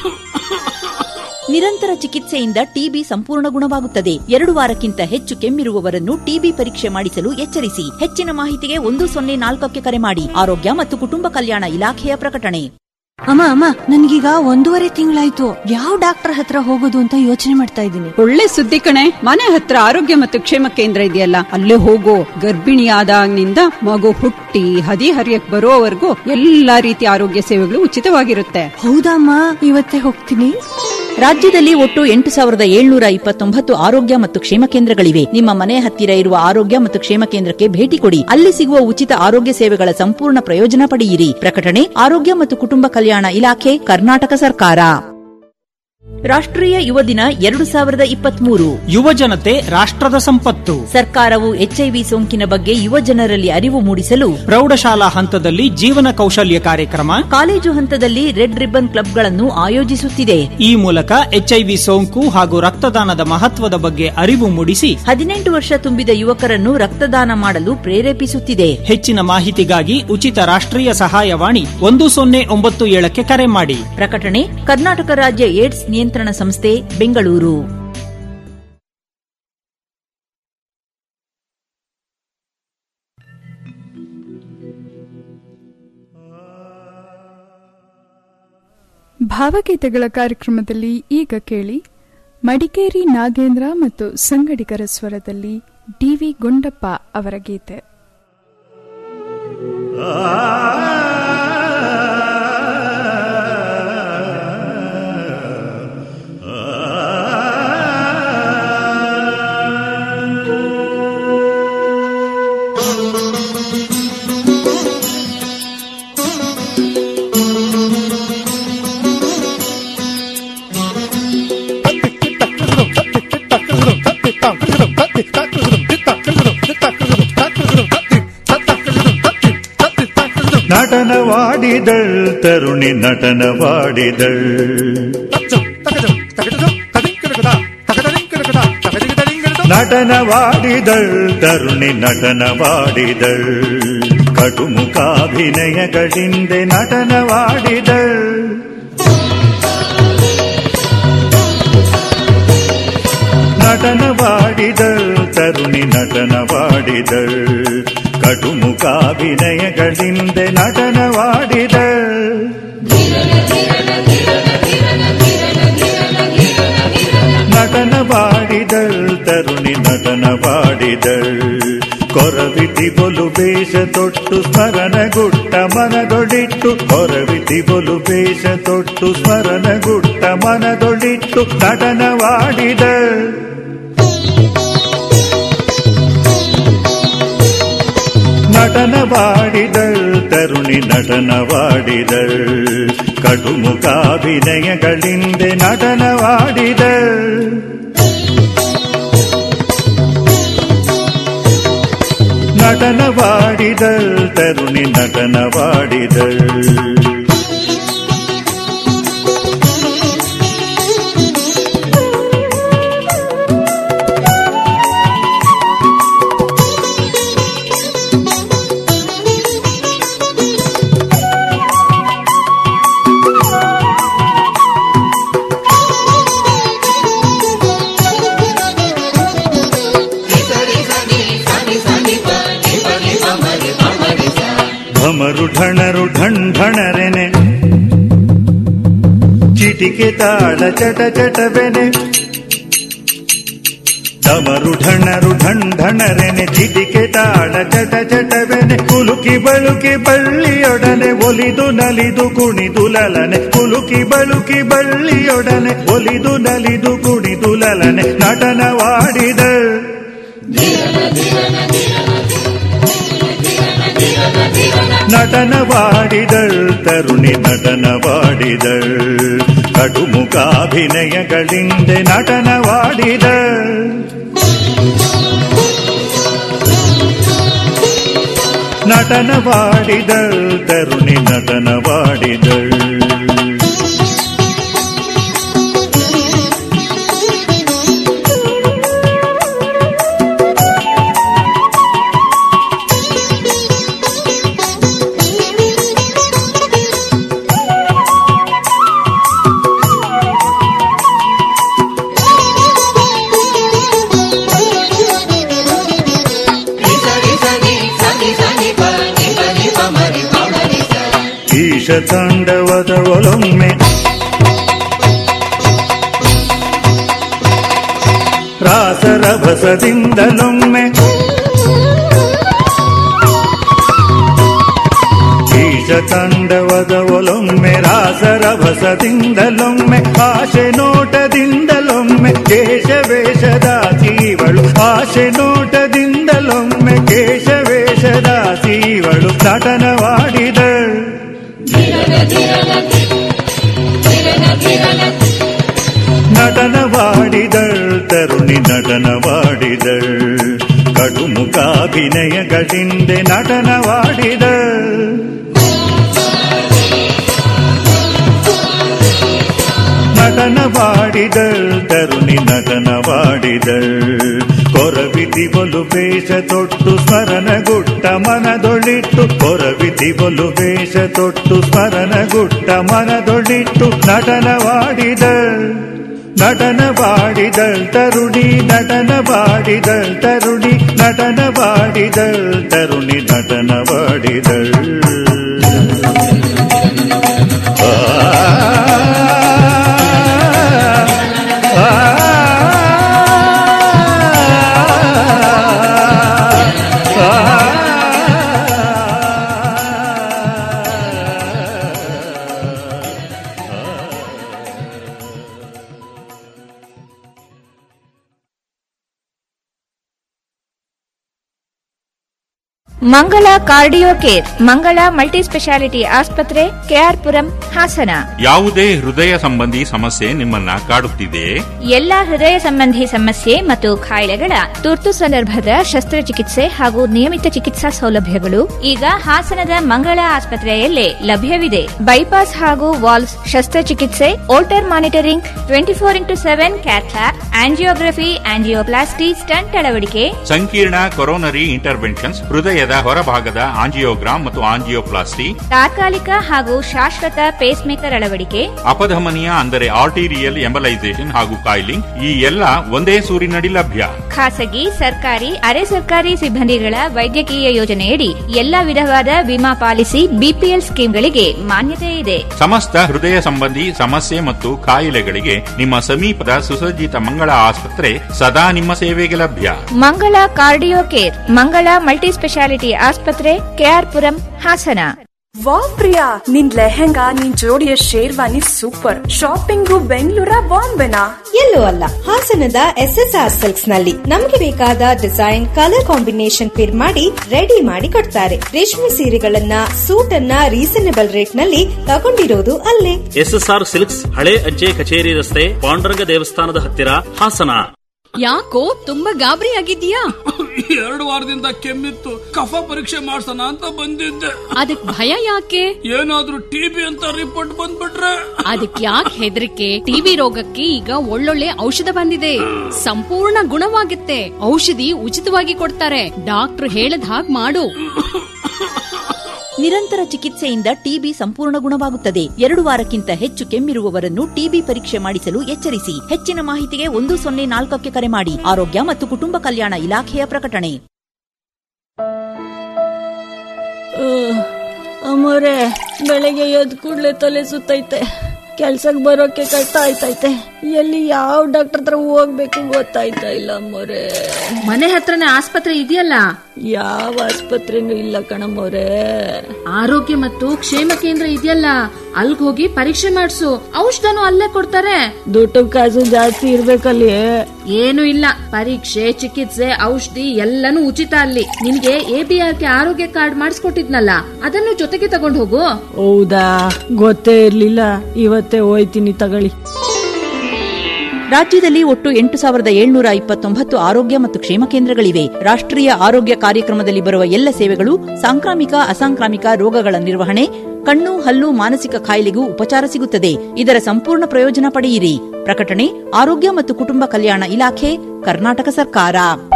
ನಿರಂತರ ಚಿಕಿತ್ಸೆಯಿಂದ ಟಿಬಿ ಸಂಪೂರ್ಣ ಗುಣವಾಗುತ್ತದೆ ಎರಡು ವಾರಕ್ಕಿಂತ ಹೆಚ್ಚು ಕೆಮ್ಮಿರುವವರನ್ನು ಟಿಬಿ ಪರೀಕ್ಷೆ ಮಾಡಿಸಲು ಎಚ್ಚರಿಸಿ ಹೆಚ್ಚಿನ ಮಾಹಿತಿಗೆ ಒಂದು ಸೊನ್ನೆ ನಾಲ್ಕಕ್ಕೆ ಕರೆ ಮಾಡಿ ಆರೋಗ್ಯ ಮತ್ತು ಕುಟುಂಬ ಕಲ್ಯಾಣ ಇಲಾಖೆಯ ಪ್ರಕಟಣೆ ಅಮ್ಮ ಅಮ್ಮ ನನ್ಗೀಗ ಒಂದೂವರೆ ತಿಂಗಳಾಯ್ತು ಯಾವ ಡಾಕ್ಟರ್ ಹತ್ರ ಹೋಗೋದು ಅಂತ ಯೋಚನೆ ಮಾಡ್ತಾ ಇದ್ದೀನಿ ಒಳ್ಳೆ ಸುದ್ದಿ ಕಣೆ ಮನೆ ಹತ್ರ ಆರೋಗ್ಯ ಮತ್ತು ಕ್ಷೇಮ ಕೇಂದ್ರ ಇದೆಯಲ್ಲ ಅಲ್ಲೇ ಹೋಗೋ ಗರ್ಭಿಣಿಯಾದಾಗಿನಿಂದ ಮಗು ಹುಟ್ಟಿ ಹದಿ ಹರಿಯಕ್ ಬರೋವರೆಗೂ ಎಲ್ಲಾ ರೀತಿಯ ಆರೋಗ್ಯ ಸೇವೆಗಳು ಉಚಿತವಾಗಿರುತ್ತೆ ಹೌದಮ್ಮ ಇವತ್ತೇ ಹೋಗ್ತೀನಿ ರಾಜ್ಯದಲ್ಲಿ ಒಟ್ಟು ಎಂಟು ಸಾವಿರದ ಏಳ್ನೂರ ಇಪ್ಪತ್ತೊಂಬತ್ತು ಆರೋಗ್ಯ ಮತ್ತು ಕ್ಷೇಮ ಕೇಂದ್ರಗಳಿವೆ ನಿಮ್ಮ ಮನೆ ಹತ್ತಿರ ಇರುವ ಆರೋಗ್ಯ ಮತ್ತು ಕ್ಷೇಮ ಕೇಂದ್ರಕ್ಕೆ ಭೇಟಿ ಕೊಡಿ ಅಲ್ಲಿ ಸಿಗುವ ಉಚಿತ ಆರೋಗ್ಯ ಸೇವೆಗಳ ಸಂಪೂರ್ಣ ಪ್ರಯೋಜನ ಪಡೆಯಿರಿ ಪ್ರಕಟಣೆ ಆರೋಗ್ಯ ಮತ್ತು ಕುಟುಂಬ ಕಲ್ಯಾಣ ಇಲಾಖೆ ಕರ್ನಾಟಕ ಸರ್ಕಾರ ರಾಷ್ಟ್ರೀಯ ಯುವ ದಿನ ಎರಡು ಸಾವಿರದ ಇಪ್ಪತ್ಮೂರು ಯುವ ಜನತೆ ರಾಷ್ಟ್ರದ ಸಂಪತ್ತು ಸರ್ಕಾರವು ಎಚ್ಐವಿ ಸೋಂಕಿನ ಬಗ್ಗೆ ಯುವ ಜನರಲ್ಲಿ ಅರಿವು ಮೂಡಿಸಲು ಪ್ರೌಢಶಾಲಾ ಹಂತದಲ್ಲಿ ಜೀವನ ಕೌಶಲ್ಯ ಕಾರ್ಯಕ್ರಮ ಕಾಲೇಜು ಹಂತದಲ್ಲಿ ರೆಡ್ ರಿಬ್ಬನ್ ಕ್ಲಬ್ಗಳನ್ನು ಆಯೋಜಿಸುತ್ತಿದೆ ಈ ಮೂಲಕ ಎಚ್ಐವಿ ಸೋಂಕು ಹಾಗೂ ರಕ್ತದಾನದ ಮಹತ್ವದ ಬಗ್ಗೆ ಅರಿವು ಮೂಡಿಸಿ ಹದಿನೆಂಟು ವರ್ಷ ತುಂಬಿದ ಯುವಕರನ್ನು ರಕ್ತದಾನ ಮಾಡಲು ಪ್ರೇರೇಪಿಸುತ್ತಿದೆ ಹೆಚ್ಚಿನ ಮಾಹಿತಿಗಾಗಿ ಉಚಿತ ರಾಷ್ಟ್ರೀಯ ಸಹಾಯವಾಣಿ ಒಂದು ಸೊನ್ನೆ ಒಂಬತ್ತು ಏಳಕ್ಕೆ ಕರೆ ಮಾಡಿ ಪ್ರಕಟಣೆ ಕರ್ನಾಟಕ ರಾಜ್ಯ ಏಡ್ಸ್ ನಿಯಂತ್ರಣ ಸಂಸ್ಥೆ ಬೆಂಗಳೂರು ಭಾವಗೀತೆಗಳ ಕಾರ್ಯಕ್ರಮದಲ್ಲಿ ಈಗ ಕೇಳಿ ಮಡಿಕೇರಿ ನಾಗೇಂದ್ರ ಮತ್ತು ಸಂಗಡಿಗರ ಸ್ವರದಲ್ಲಿ ಡಿವಿ ಗುಂಡಪ್ಪ ಅವರ ಗೀತೆ നടനവാടിതൾ തരുണി നടനവാടിതൾ നടനവാടിതൾ തരുണി നടനവാടിതൾ കടുമുഖാഭിനയಗಳಿಂದೆ നടനവാടിದൾ നടനവാടിದൾ തരുണി നടനവാടിದൾ ಕಡುಮುಖಾಭಿನಯಗಳಿಂದೆ ನಟನವಾಡಿದ ನಟನವಾಡಿದಳ್ ತರುಣಿ ನಟನವಾಡಿದಳ್ ಕೊರವಿತಿ ಬೊಲು ಬೇಷ ತೊಟ್ಟು ಸ್ಮರಣಗುಟ್ಟ ಮನದೊಡಿಟ್ಟು ಕೊರವಿತಿ ಬೊಲು ಬೇಷ ತೊಟ್ಟು ಸ್ಮರಣಗುಟ್ಟ ಮನದೊಡಿಟ್ಟು ನಟನವಾಡಿದಳ್ ನಟನವಾಡಿದಳ್ ತರುಣಿ ನಟನವಾಡಿದಳ್ ಕಡುಮುಖಾಭಿನಯಗಳಿಂದೆ ನಟನವಾಡಿದಳ್ ನಟನವಾಡಿದಳ್ ತರುಣಿ ನಟನವಾಡಿದಳ್ ಭಮರು ಢಣರು ಢಣ್ ಢಣರೆನೆ ಚಿಟಿಕೆ ತಾಳ ಚಟ ಚಟವೆನೆ ಡಮರು ಢಣರು ಢಣ್ ಢಣರೆನೆ ಚಿಟಿಕೆ ತಾಳ ಚಟ ಚಟವೆನೆ ಕುಲುಕಿ ಬಳುಕಿ ಬಳ್ಳಿಯೊಡನೆ ಒಲಿದು ನಲಿದು ಕುಣಿದು ಲಲನೆ ಕುಲುಕಿ ಬಳುಕಿ ಬಳ್ಳಿಯೊಡನೆ ಒಲಿದು ನಲಿದು ಕುಣಿದು ಲಲನೆ ನಟನವಾಡಿದ ನಟನವಾಡಿದಳ್ ತರುಣಿ ನಟನವಾಡಿದಳ್ ಕಡುಮುಖಾಭಿನಯಗಳಿಂದೆ ನಟನವಾಡಿದಳ್ ನಟನವಾಡಿದಳ್ ತರುಣಿ ನಟನವಾಡಿದಳ್ ಈಶ ತಾಂಡವದ ಒಲೊಮ್ಮೆ ರಾಸರಭಸದಿಂದಲೊಮ್ಮೆ ಈಶ ತಾಂಡವದ ಒಲೊಮ್ಮೆ ರಾಸರಭಸದಿಂದಲೊಮ್ಮೆ ಆಶೆ ನೋಟದಿಂದಲೊಮ್ಮೆ ಕೇಶವೇಷದ ಜೀವಳು ಆಶೆ ನೋಟದಿಂದಲೊಮ್ಮೆ ಕೇಶವೇಷದ ಜೀವಳು ನಟನವಾಡಿದ ನಟನವಾಡಿದಳ್ ತರುಣಿ ನಟನವಾಡಿದಳ್ ಕಡುಮುಖಾಭಿನಯಗಳಿಂದೆ ನಟನವಾಡಿದಳ್ ನಟನವಾಡಿದಳ್ ತರುಣಿ ನಟನವಾಡಿದಳ್ ಕೊರವಿತಿ ಬಲು ವೇಷ ತೊಟ್ಟು ಸ್ಮರಣಗುಟ್ಟ ಮನದೊಳಿಟ್ಟು ಕೊರವಿತಿ ಬಲು ವೇಷ ತೊಟ್ಟು ಸ್ಮರಣಗುಟ್ಟ ಮನದೊಳಿಟ್ಟು ನಟನವಾಡಿದಳ್ ನಟನವಾಡಿದಳ್ ತರುಣಿ ನಟನವಾಡಿದಳ್ ತರುಣಿ ನಟನವಾಡಿದಳ್ ತರುಣಿ ನಟನವಾಡಿದಳ್ Mangala cardio care Mangala multi speciality ಆಸ್ಪತ್ರೆ ಕೆಆರ್ಪುರಂ ಹಾಸನ ಯಾವುದೇ ಹೃದಯ ಸಂಬಂಧಿ ಸಮಸ್ಯೆ ನಿಮ್ಮನ್ನ ಕಾಡುತ್ತಿದೆಯೇ ಎಲ್ಲಾ ಹೃದಯ ಸಂಬಂಧಿ ಸಮಸ್ಯೆ ಮತ್ತು ಕಾಯಿಲೆಗಳ ತುರ್ತು ಸಂದರ್ಭದ ಶಸ್ತ್ರಚಿಕಿತ್ಸೆ ಹಾಗೂ ನಿಯಮಿತ ಚಿಕಿತ್ಸಾ ಸೌಲಭ್ಯಗಳು ಈಗ ಹಾಸನದ ಮಂಗಳ ಆಸ್ಪತ್ರೆಯಲ್ಲೇ ಲಭ್ಯವಿದೆ ಬೈಪಾಸ್ ಹಾಗೂ ವಾಲ್ಸ್ ಶಸ್ತ್ರಚಿಕಿತ್ಸೆ Holter monitoring twenty four into seven cath lab angiography angioplasty stent ಅಳವಡಿಕೆ ಸಂಕೀರ್ಣ ಕೊರೋನರಿ ಇಂಟರ್ವೆನ್ಷನ್ಸ್ ಹೃದಯದ ಹೊರಭಾಗದ ಆಂಜಿಯೋಗ್ರಾಮ್ ಮತ್ತು ಆಂಜಿಯೋಪ್ಲಾಸ್ಟಿ ತಾತ್ಕಾಲಿಕ ಹಾಗೂ ಶಾಶ್ವತ ಪೇಸ್ ಮೇಕರ್ ಅಳವಡಿಕೆ ಅಪಧಮನಿಯ ಅಂದರೆ ಆರ್ಟಿರಿಯಲ್ ಎಂಬಲೈಸೇಷನ್ ಹಾಗೂ ಕಾಯಿಲಿಂಗ್ ಈ ಎಲ್ಲ ಒಂದೇ ಸೂರಿನಡಿ ಲಭ್ಯ ಖಾಸಗಿ ಸರ್ಕಾರಿ ಅರೆ ಸರ್ಕಾರಿ ಸಿಬ್ಬಂದಿಗಳ ವೈದ್ಯಕೀಯ ಯೋಜನೆಯಡಿ ಎಲ್ಲಾ ವಿಧವಾದ ವಿಮಾ ಪಾಲಿಸಿ ಬಿಪಿಎಲ್ ಸ್ಕೀಮ್ಗಳಿಗೆ ಮಾನ್ಯತೆ ಇದೆ ಸಮಸ್ತ ಹೃದಯ ಸಂಬಂಧಿ ಸಮಸ್ಯೆ ಮತ್ತು ಕಾಯಿಲೆಗಳಿಗೆ ನಿಮ್ಮ ಸಮೀಪದ ಸುಸಜ್ಜಿತ ಮಂಗಳ ಆಸ್ಪತ್ರೆ ಸದಾ ನಿಮ್ಮ ಸೇವೆಗೆ ಲಭ್ಯ Mangala cardio care Mangala multi speciality ಆಸ್ಪತ್ರೆ ಕೆಆರ್ಪುರಂ ಹಾಸನ ವಾವ್ ಪ್ರಿಯಾ ನಿನ್ ಲೆಹೆಂಗಾ ನಿನ್ ಜೋಡಿಯ ಶೇರ್ವಾನಿ ಸೂಪರ್ ಶಾಪಿಂಗು ಬೆಂಗಳೂರ ಬಾಂಬೆನಾ ಎಲ್ಲೂ ಅಲ್ಲ ಹಾಸನದ ಎಸ್ ಎಸ್ ಆರ್ ಸಿಲ್ಕ್ಸ್ ನಲ್ಲಿ ನಮ್ಗೆ ಬೇಕಾದ ಡಿಸೈನ್ ಕಲರ್ ಕಾಂಬಿನೇಷನ್ ಪಿರ್ ಮಾಡಿ ರೆಡಿ ಮಾಡಿ ಕೊಡ್ತಾರೆ ರೇಷ್ಮೆ ಸೀರೆಗಳನ್ನ ಸೂಟ್ ಅನ್ನ ರೀಸನೇಬಲ್ ರೇಟ್ ನಲ್ಲಿ ತಗೊಂಡಿರೋದು ಅಲ್ಲೇ ಎಸ್ಎಸ್ಆರ್ ಸಿಲ್ಕ್ಸ್ ಹಳೆ ಅಜ್ಜೆ ಕಚೇರಿ ರಸ್ತೆ ಪಾಂಡುರಂಗ ದೇವಸ್ಥಾನದ ಹತ್ತಿರ ಹಾಸನ ಯಾಕೋ ತುಂಬಾ ಗಾಬರಿ ಆಗಿದ್ಯಾ ಎರಡು ವಾರದಿಂದ ಕೆಮ್ಮಿತ್ತು ಕಫ ಪರೀಕ್ಷೆ ಮಾಡ್ಸೋಣ ಅಂತ ಬಂದಿದ್ದೆ ಅದಕ್ ಭಯ ಯಾಕೆ ಏನಾದ್ರೂ ಟಿಬಿ ಅಂತ ರಿಪೋರ್ಟ್ ಬಂದ್ಬಿಟ್ರೆ ಅದಕ್ ಯಾಕೆ ಹೆದರಿಕೆ ಟಿಬಿ ರೋಗಕ್ಕೆ ಈಗ ಒಳ್ಳೊಳ್ಳೆ ಔಷಧ ಬಂದಿದೆ ಸಂಪೂರ್ಣ ಗುಣವಾಗುತ್ತೆ ಔಷಧಿ ಉಚಿತವಾಗಿ ಕೊಡ್ತಾರೆ ಡಾಕ್ಟರ್ ಹೇಳದ ಹಾಗ್ ಮಾಡು ನಿರಂತರ ಚಿಕಿತ್ಸೆಯಿಂದ ಟಿಬಿ ಸಂಪೂರ್ಣ ಗುಣವಾಗುತ್ತದೆ ಎರಡು ವಾರಕ್ಕಿಂತ ಹೆಚ್ಚು ಕೆಮ್ಮಿರುವವರನ್ನು ಟಿಬಿ ಪರೀಕ್ಷೆ ಮಾಡಿಸಲು ಎಚ್ಚರಿಸಿ ಹೆಚ್ಚಿನ ಮಾಹಿತಿಗೆ ಒಂದು ಸೊನ್ನೆ ನಾಲ್ಕಕ್ಕೆ ಕರೆ ಮಾಡಿ ಆರೋಗ್ಯ ಮತ್ತು ಕುಟುಂಬ ಕಲ್ಯಾಣ ಇಲಾಖೆಯ ಪ್ರಕಟಣೆ ಅಮ್ಮೋರೆ ಬೆಳಗ್ಗೆ ಎದ್ ಕೂಡ್ಲೆ ತಲೆ ಸುತ್ತೈತೆ ಕೆಲ್ಸಕ್ ಬರೋಕೆ ಕಷ್ಟ ಆಯ್ತೈತೆ ಎಲ್ಲಿ ಯಾವ ಡಾಕ್ಟರ್ ಹತ್ರ ಹೋಗ್ಬೇಕು ಗೊತ್ತಾಯ್ತಾ ಇಲ್ಲ ಅಮ್ಮೋರೆ ಮನೆ ಹತ್ರನೇ ಆಸ್ಪತ್ರೆ ಇದೆಯಲ್ಲ ಯಾವ ಆಸ್ಪತ್ರೆನೂ ಇಲ್ಲ ಕಣಮ್ಮೋರೆ ಆರೋಗ್ಯ ಮತ್ತು ಕ್ಷೇಮ ಕೇಂದ್ರ ಇದೆಯಲ್ಲ ಅಲ್ಗ್ ಹೋಗಿ ಪರೀಕ್ಷೆ ಮಾಡ್ಸು ಔಷಧನು ಅಲ್ಲೇ ಕೊಡ್ತಾರೆ ದುಡ್ಡು ಕಾಸು ಜಾಸ್ತಿ ಇರ್ಬೇಕಲ್ಲಿ ಏನು ಇಲ್ಲ ಪರೀಕ್ಷೆ ಚಿಕಿತ್ಸೆ ಔಷಧಿ ಎಲ್ಲನೂ ಉಚಿತ ಅಲ್ಲಿ ನಿನ್ಗೆ ಎಬಿಆರ್ ಕೆ ಆರೋಗ್ಯ ಕಾರ್ಡ್ ಮಾಡಿಸ್ಕೊಟ್ಟಿದ್ನಲ್ಲ ಅದನ್ನು ಜೊತೆಗೆ ತಗೊಂಡ್ ಹೋಗು ಹೌದಾ ಗೊತ್ತೇ ಇರ್ಲಿಲ್ಲ ಇವತ್ತೇ ಹೋಯ್ತೀನಿ ತಗೊಳ್ಳಿ ರಾಜ್ಯದಲ್ಲಿ ಒಟ್ಟು ಎಂಟು ಸಾವಿರದ ಏಳ್ನೂರ ಇಪ್ಪತ್ತೊಂಬತ್ತು ಆರೋಗ್ಯ ಮತ್ತು ಕ್ಷೇಮ ಕೇಂದ್ರಗಳಿವೆ ರಾಷ್ಟ್ರೀಯ ಆರೋಗ್ಯ ಕಾರ್ಯಕ್ರಮದಲ್ಲಿ ಬರುವ ಎಲ್ಲ ಸೇವೆಗಳು ಸಾಂಕ್ರಾಮಿಕ ಅಸಾಂಕ್ರಾಮಿಕ ರೋಗಗಳ ನಿರ್ವಹಣೆ ಕಣ್ಣು ಹಲ್ಲು ಮಾನಸಿಕ ಕಾಯಿಲೆಗೂ ಉಪಚಾರ ಸಿಗುತ್ತದೆ ಇದರ ಸಂಪೂರ್ಣ ಪ್ರಯೋಜನ ಪಡೆಯಿರಿ ಪ್ರಕಟಣೆ ಆರೋಗ್ಯ ಮತ್ತು ಕುಟುಂಬ ಕಲ್ಯಾಣ ಇಲಾಖೆ ಕರ್ನಾಟಕ ಸರ್ಕಾರ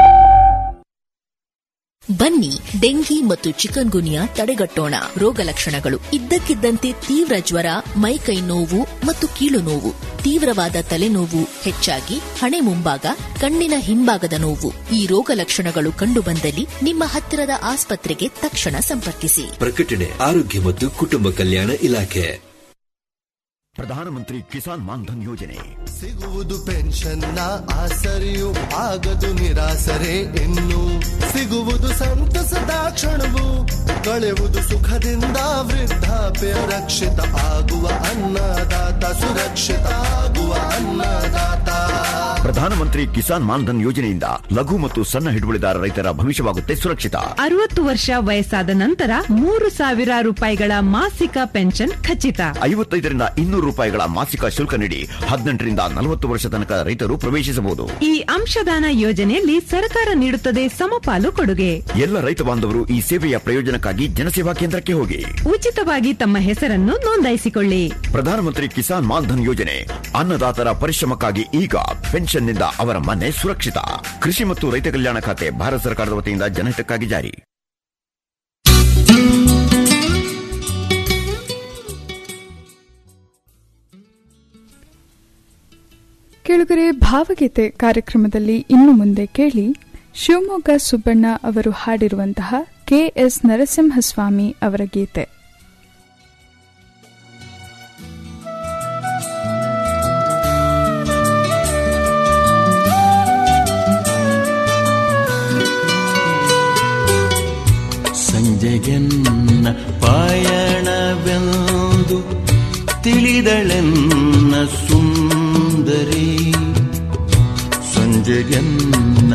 ಬನ್ನಿ ಡೆಂಗಿ ಮತ್ತು ಚಿಕನ್ ಗುನಿಯಾ ತಡೆಗಟ್ಟೋಣ ರೋಗ ಲಕ್ಷಣಗಳು ಇದ್ದಕ್ಕಿದ್ದಂತೆ ತೀವ್ರ ಜ್ವರ ಮೈಕೈ ನೋವು ಮತ್ತು ಕೀಲು ನೋವು ತೀವ್ರವಾದ ತಲೆನೋವು ಹೆಚ್ಚಾಗಿ ಹಣೆ ಮುಂಭಾಗ ಕಣ್ಣಿನ ಹಿಂಭಾಗದ ನೋವು ಈ ರೋಗ ಲಕ್ಷಣಗಳು ಕಂಡುಬಂದಲ್ಲಿ ನಿಮ್ಮ ಹತ್ತಿರದ ಆಸ್ಪತ್ರೆಗೆ ತಕ್ಷಣ ಸಂಪರ್ಕಿಸಿ ಪ್ರಕಟಣೆ ಆರೋಗ್ಯ ಮತ್ತು ಕುಟುಂಬ ಕಲ್ಯಾಣ ಇಲಾಖೆ ಪ್ರಧಾನಮಂತ್ರಿ ಕಿಸಾನ್ ಮಾನ್ಧನ್ ಯೋಜನೆ ಸಿಗುವುದು ಪೆನ್ಷನ್ನ ಆಸರೆಯು ಆಗದು ನಿರಾಸರೆ ಇನ್ನು ಸಿಗುವುದು ಸಂತಸದ ಕ್ಷಣವು ಕಳೆವುದು ಸುಖದಿಂದ ವೃದ್ಧಾಪ್ಯ ರಕ್ಷಿತ ಆಗುವ ಅನ್ನದಾತ ಸುರಕ್ಷಿತ ಆಗುವ ಅನ್ನದಾತ ಪ್ರಧಾನಮಂತ್ರಿ ಕಿಸಾನ್ ಮಾನ್ಧನ್ ಯೋಜನೆಯಿಂದ ಲಘು ಮತ್ತು ಸಣ್ಣ ಹಿಡುವಳಿದಾರ ರೈತರ ಭವಿಷ್ಯವಾಗುತ್ತೆ ಸುರಕ್ಷಿತ ಅರವತ್ತು ವರ್ಷ ವಯಸ್ಸಾದ ನಂತರ ಮೂರು ಸಾವಿರ ರೂಪಾಯಿಗಳ ಮಾಸಿಕ ಪೆನ್ಷನ್ ಖಚಿತ ಐವತ್ತೈದರಿಂದ ಇನ್ನೂರು ರೂಪಾಯಿಗಳ ಮಾಸಿಕ ಶುಲ್ಕ ನೀಡಿ ಹದಿನೆಂಟರಿಂದ ನಲವತ್ತು ವರ್ಷ ತನಕ ರೈತರು ಪ್ರವೇಶಿಸಬಹುದು ಈ ಅಂಶದಾನ ಯೋಜನೆಯಲ್ಲಿ ಸರ್ಕಾರ ನೀಡುತ್ತದೆ ಸಮಪಾಲು ಕೊಡುಗೆ ಎಲ್ಲ ರೈತ ಬಾಂಧವರು ಈ ಸೇವೆಯ ಪ್ರಯೋಜನಕ್ಕಾಗಿ ಜನಸೇವಾ ಕೇಂದ್ರಕ್ಕೆ ಹೋಗಿ ಉಚಿತವಾಗಿ ತಮ್ಮ ಹೆಸರನ್ನು ನೋಂದಾಯಿಸಿಕೊಳ್ಳಿ ಪ್ರಧಾನಮಂತ್ರಿ ಕಿಸಾನ್ ಮಾನ್ಧನ್ ಯೋಜನೆ ಅನ್ನದಾತರ ಪರಿಶ್ರಮಕ್ಕಾಗಿ ಈಗ ಪೆನ್ಷನ್ನಿಂದ ಅವರ ಮನೆ ಸುರಕ್ಷಿತ ಕೃಷಿ ಮತ್ತು ರೈತ ಕಲ್ಯಾಣ ಖಾತೆ ಭಾರತ ಸರ್ಕಾರದ ವತಿಯಿಂದ ಜನಹಿತಕ್ಕಾಗಿ ಜಾರಿ ಕೆಳಗರೆ ಭಾವಗೀತೆ ಕಾರ್ಯಕ್ರಮದಲ್ಲಿ ಇನ್ನು ಮುಂದೆ ಕೇಳಿ ಶಿವಮೊಗ್ಗ ಸುಬ್ಬಣ್ಣ ಅವರು ಹಾಡಿರುವಂತಹ ಕೆಎಸ್ ನರಸಿಂಹಸ್ವಾಮಿ ಅವರ ಗೀತೆ ಸಂಜೆಗೆನ್ನ ಪಾಯಣವೆಂದು ತಿಳಿದಳೆನ್ನ ಸುಂದರಿ ಸಂಜೆಗೆನ್ನ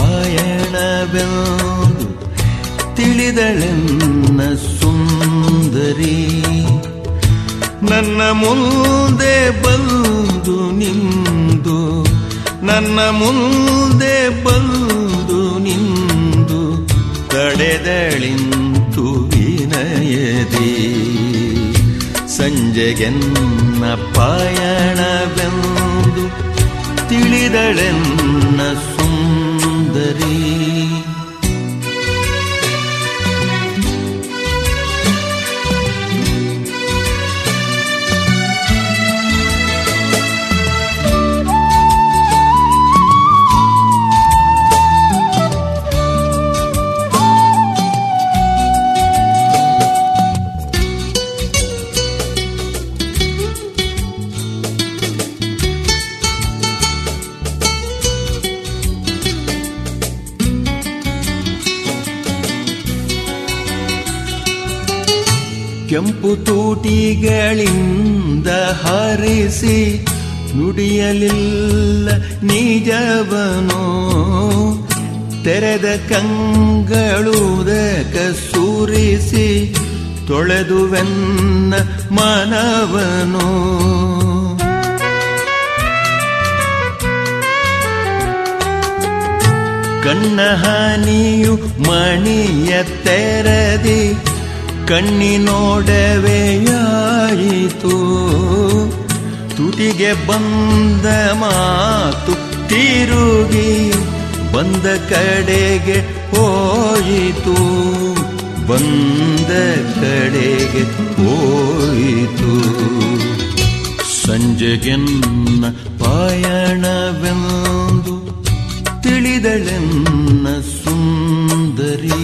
ಪಾಯಣವೆಂದು ತಿಳಿದಳೆನ್ನ ಸುಂದರಿ ನನ್ನ ಮುಂದೆ ಬಂದು ನಿಂದು ನನ್ನ ಮುಂದೆ ಬಂದು ನಿಂದು ತಡೆದಳಿಂತು ವಿನಯದಿ ಸಂಜೆಗೆನ್ನ ಪಾಯಣವೆಂದು ತಿಳಿದಳೆನ್ನ ಸುಂದರಿ ಕೆಂಪು ತೂಟಿಗಳಿಂದ ಹರಿಸಿ ನುಡಿಯಲಿಲ್ಲ ನಿಜವನು ತೆರೆದ ಕಂಗಳುದಕ ಸೂರಿಸಿ ತೊಳೆದುವೆನ್ನ ಮನವನು ಕಣ್ಣ ಹಾನಿಯು ಮಣಿಯ ತೆರದಿ ಕಣ್ಣಿನೋಡವೆಯಾಯಿತು ತುಟಿಗೆ ಬಂದ ಮಾತು ತಿರುಗಿ ಬಂದ ಕಡೆಗೆ ಹೋಯಿತು ಬಂದ ಕಡೆಗೆ ಹೋಯಿತು ಸಂಜೆಗೆನ್ನ ಪಾಯಣವೆಂದು ತಿಳಿದಳೆನ್ನ ಸುಂದರಿ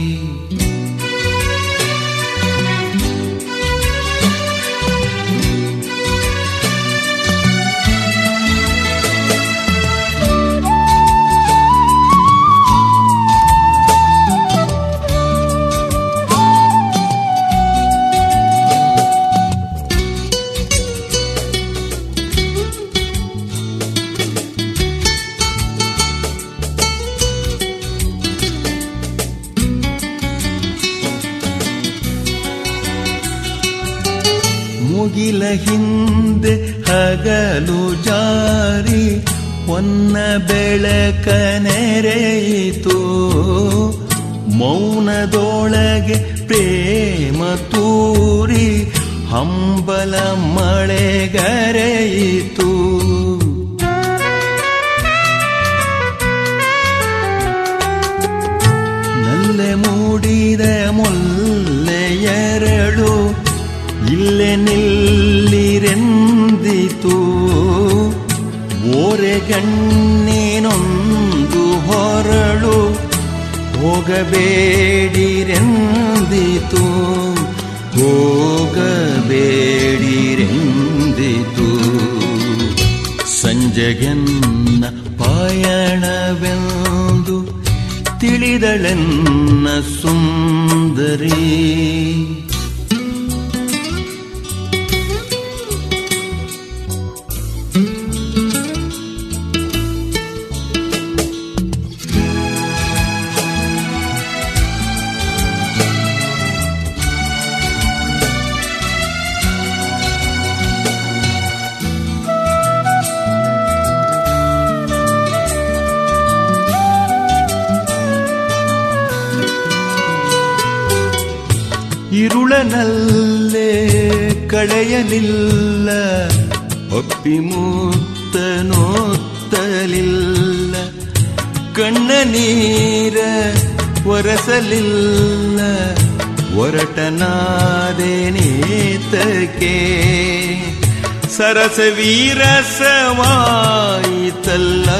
ಮುಗಿಲ ಹಿಂದೆ ಹಗಲು ಜಾರಿ ಹೊನ್ನ ಬೆಳಕ ನೆರೆಯಿತು ಮೌನದೊಳಗೆ ಪ್ರೇಮ ತೂರಿ ಹಂಬಲ ಮಳೆಗರೆಯಿತು ನಲ್ಲೆ ಮೂಡಿದ ಮೊಲ್ಲೆಯರಳು ಇಲ್ಲೆ ನಿಲ್ಲಿರೆಂದಿತು ಓರೆಗಣ್ಣಿನೊಂದು ಹೊರಳು ಹೋಗಬೇಡಿರೆಂದಿತು ಹೋಗಬೇಡಿರೆಂದಿತು ಸಂಜೆಗೆನ್ನ ಪಾಯಣವೆಂದು ತಿಳಿದಳೆನ್ನ ಸುಂದರಿ ಇರುಳನಲ್ಲೇ ಕಳೆಯಲಿಲ್ಲ ಒಪ್ಪಿ ಮುತ್ತನೋತ್ತಲಿಲ್ಲ ಕಣ್ಣ ನೀರ ಒರಸಲಿಲ್ಲ ಒರಟನಾದೇನೇತಕ್ಕೆ ಸರಸವೀರಸವಾಯಿತಲ್ಲ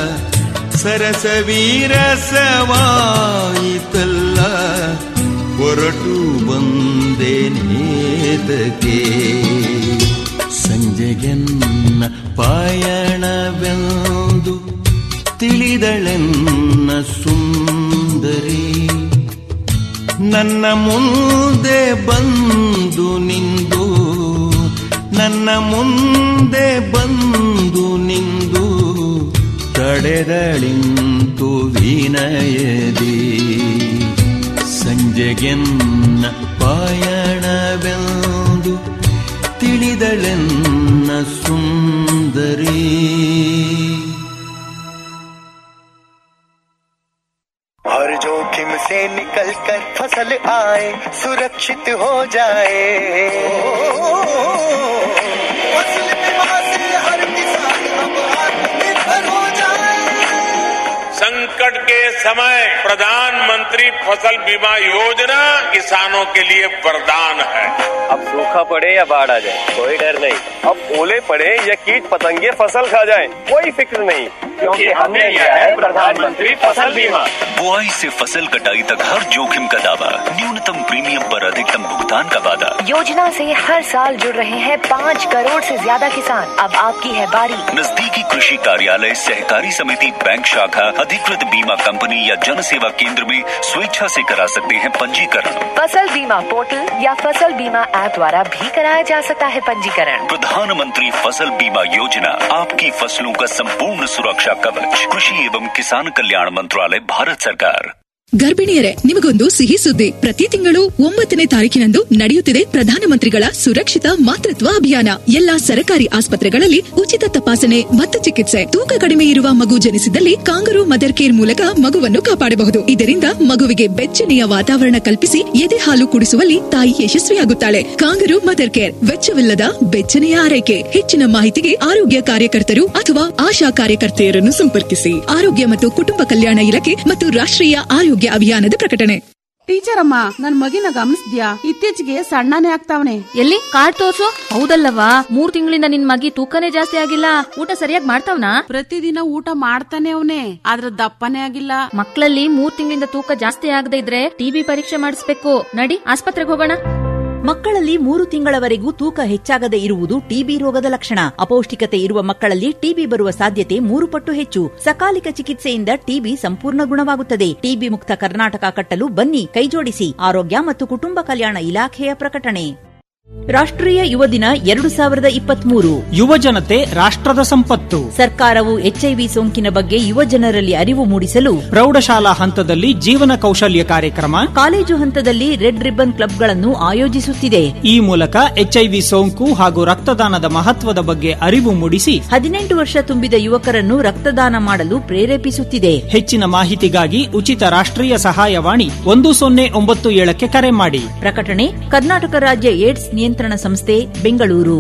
ಸರಸವೀರಸವಾಯಿತಲ್ಲ ಹೊರಟು ಬಂದೆ ನೇದಕ್ಕೆ ಸಂಜೆಗೆನ್ನ ಪಾಯಣವೆಂದು ತಿಳಿದಳೆನ್ನ ಸುಂದರಿ ನನ್ನ ಮುಂದೆ ಬಂದು ನಿಂದು ನನ್ನ ಮುಂದೆ ಬಂದು ನಿಂದು ತಡೆದಳಿಂತು ವಿನಯದಿ ಸಂಜೆಗೆನ್ನ ಪಾಯಣವೆಂದು ತಿಳಿದಳೆನ್ನ ಸುಂದರಿ हर जोखिम से निकल कर फसल आए सुरक्षित हो जाए फसल बीमा से हर किसान अब आत्मनिर्भर हो जाए संकट के समय प्रधानमंत्री फसल बीमा योजना किसानों के लिए वरदान है अब सूखा पड़े या बाढ़ आ जाए कोई डर नहीं अब ओले पड़े या कीट पतंगे फसल खा जाए कोई फिक्र नहीं क्योंकि हमने लिया है प्रधानमंत्री फसल बीमा बुआई से फसल कटाई तक हर जोखिम का दावा न्यूनतम प्रीमियम पर अधिकतम भुगतान का वादा योजना से हर साल जुड़ रहे हैं पाँच करोड़ से ज्यादा किसान अब आपकी है बारी नजदीकी कृषि कार्यालय सहकारी समिति बैंक शाखा अधिकृत बीमा कंपनी या जन सेवा केंद्र में स्वेच्छा से करा सकते हैं पंजीकरण फसल बीमा पोर्टल या फसल बीमा ऐप द्वारा भी कराया जा सकता है पंजीकरण प्रधानमंत्री फसल बीमा योजना आपकी फसलों का संपूर्ण सुरक्षा कवच कृषि एवं किसान कल्याण मंत्रालय भारत सरकार ಗರ್ಭಿಣಿಯರೇ ನಿಮಗೊಂದು ಸಿಹಿ ಸುದ್ದಿ ಪ್ರತಿ ತಿಂಗಳು ಒಂಬತ್ತನೇ ತಾರೀಕಿನಂದು ನಡೆಯುತ್ತಿದೆ ಪ್ರಧಾನಮಂತ್ರಿಗಳ ಸುರಕ್ಷಿತ ಮಾತೃತ್ವ ಅಭಿಯಾನ ಎಲ್ಲಾ ಸರಕಾರಿ ಆಸ್ಪತ್ರೆಗಳಲ್ಲಿ ಉಚಿತ ತಪಾಸಣೆ ಮತ್ತು ಚಿಕಿತ್ಸೆ ತೂಕ ಕಡಿಮೆ ಇರುವ ಮಗು ಜನಿಸಿದಲ್ಲಿ ಕಾಂಗರು ಮದರ್ ಕೇರ್ ಮೂಲಕ ಮಗುವನ್ನು ಕಾಪಾಡಬಹುದು ಇದರಿಂದ ಮಗುವಿಗೆ ಬೆಚ್ಚನೆಯ ವಾತಾವರಣ ಕಲ್ಪಿಸಿ ಎದೆ ಹಾಲು ಕುಡಿಸುವಲ್ಲಿ ತಾಯಿ ಯಶಸ್ವಿಯಾಗುತ್ತಾಳೆ ಕಾಂಗರು ಮದರ್ ಕೇರ್ ವೆಚ್ಚವಿಲ್ಲದ ಬೆಚ್ಚನೆಯ ಆರೈಕೆ ಹೆಚ್ಚಿನ ಮಾಹಿತಿಗೆ ಆರೋಗ್ಯ ಕಾರ್ಯಕರ್ತರು ಅಥವಾ ಆಶಾ ಕಾರ್ಯಕರ್ತೆಯರನ್ನು ಸಂಪರ್ಕಿಸಿ ಆರೋಗ್ಯ ಮತ್ತು ಕುಟುಂಬ ಕಲ್ಯಾಣ ಇಲಾಖೆ ಮತ್ತು ರಾಷ್ಟ್ರೀಯ ಆರೋಗ್ಯ ಅಭಿಯಾನದ ಪ್ರಕಟಣೆ ಟೀಚರ್ ಅಮ್ಮ ನನ್ ಮಗಿನ ಗಮನಿಸ್ದ್ಯಾ ಇತ್ತೀಚೆಗೆ ಸಣ್ಣನೇ ಆಗ್ತಾವನೆ ಎಲ್ಲಿ ಕಾರ್ಡ್ ತೋರ್ಸು ಹೌದಲ್ಲವಾ ಮೂರ್ ತಿಂಗಳಿಂದ ನಿನ್ ಮಗಿ ತೂಕನೇ ಜಾಸ್ತಿ ಆಗಿಲ್ಲ ಊಟ ಸರಿಯಾಗಿ ಮಾಡ್ತಾವ್ನಾ ಪ್ರತಿದಿನ ಊಟ ಮಾಡ್ತಾನೆ ಅವನೇ ಆದ್ರ ದಪ್ಪನೇ ಆಗಿಲ್ಲ ಮಕ್ಕಳಲ್ಲಿ ಮೂರ್ ತಿಂಗಳಿಂದ ತೂಕ ಜಾಸ್ತಿ ಆಗದೆ ಇದ್ರೆ ಟಿಬಿ ಪರೀಕ್ಷೆ ಮಾಡಿಸ್ಬೇಕು ನಡಿ ಆಸ್ಪತ್ರೆಗೆ ಹೋಗೋಣ ಮಕ್ಕಳಲ್ಲಿ ಮೂರು ತಿಂಗಳವರೆಗೂ ತೂಕ ಹೆಚ್ಚಾಗದೆ ಇರುವುದು ಟಿಬಿ ರೋಗದ ಲಕ್ಷಣ ಅಪೌಷ್ಟಿಕತೆ ಇರುವ ಮಕ್ಕಳಲ್ಲಿ ಟಿಬಿ ಬರುವ ಸಾಧ್ಯತೆ ಮೂರು ಪಟ್ಟು ಹೆಚ್ಚು ಸಕಾಲಿಕ ಚಿಕಿತ್ಸೆಯಿಂದ ಟಿಬಿ ಸಂಪೂರ್ಣ ಗುಣವಾಗುತ್ತದೆ ಟಿಬಿ ಮುಕ್ತ ಕರ್ನಾಟಕ ಕಟ್ಟಲು ಬನ್ನಿ ಕೈಜೋಡಿಸಿ ಆರೋಗ್ಯ ಮತ್ತು ಕುಟುಂಬ ಕಲ್ಯಾಣ ಇಲಾಖೆಯ ಪ್ರಕಟಣೆ ರಾಷ್ಟ್ರೀಯ ಯುವ ದಿನ ಎರಡು ಸಾವಿರದ ಇಪ್ಪತ್ಮೂರು ಯುವ ಜನತೆ ರಾಷ್ಟ್ರದ ಸಂಪತ್ತು ಸರ್ಕಾರವು ಎಚ್ಐವಿ ಸೋಂಕಿನ ಬಗ್ಗೆ ಯುವ ಜನರಲ್ಲಿ ಅರಿವು ಮೂಡಿಸಲು ಪ್ರೌಢಶಾಲಾ ಹಂತದಲ್ಲಿ ಜೀವನ ಕೌಶಲ್ಯ ಕಾರ್ಯಕ್ರಮ ಕಾಲೇಜು ಹಂತದಲ್ಲಿ ರೆಡ್ ರಿಬ್ಬನ್ ಕ್ಲಬ್ಗಳನ್ನು ಆಯೋಜಿಸುತ್ತಿದೆ ಈ ಮೂಲಕ ಎಚ್ಐವಿ ಸೋಂಕು ಹಾಗೂ ರಕ್ತದಾನದ ಮಹತ್ವದ ಬಗ್ಗೆ ಅರಿವು ಮೂಡಿಸಿ ಹದಿನೆಂಟು ವರ್ಷ ತುಂಬಿದ ಯುವಕರನ್ನು ರಕ್ತದಾನ ಮಾಡಲು ಪ್ರೇರೇಪಿಸುತ್ತಿದೆ ಹೆಚ್ಚಿನ ಮಾಹಿತಿಗಾಗಿ ಉಚಿತ ರಾಷ್ಟ್ರೀಯ ಸಹಾಯವಾಣಿ ಒಂದು ಸೊನ್ನೆ ಒಂಬತ್ತು ಏಳಕ್ಕೆ ಕರೆ ಮಾಡಿ ಪ್ರಕಟಣೆ ಕರ್ನಾಟಕ ರಾಜ್ಯ ಏಡ್ಸ್ ನಿಯಂತ್ರಣ ಸಂಸ್ಥೆ ಬೆಂಗಳೂರು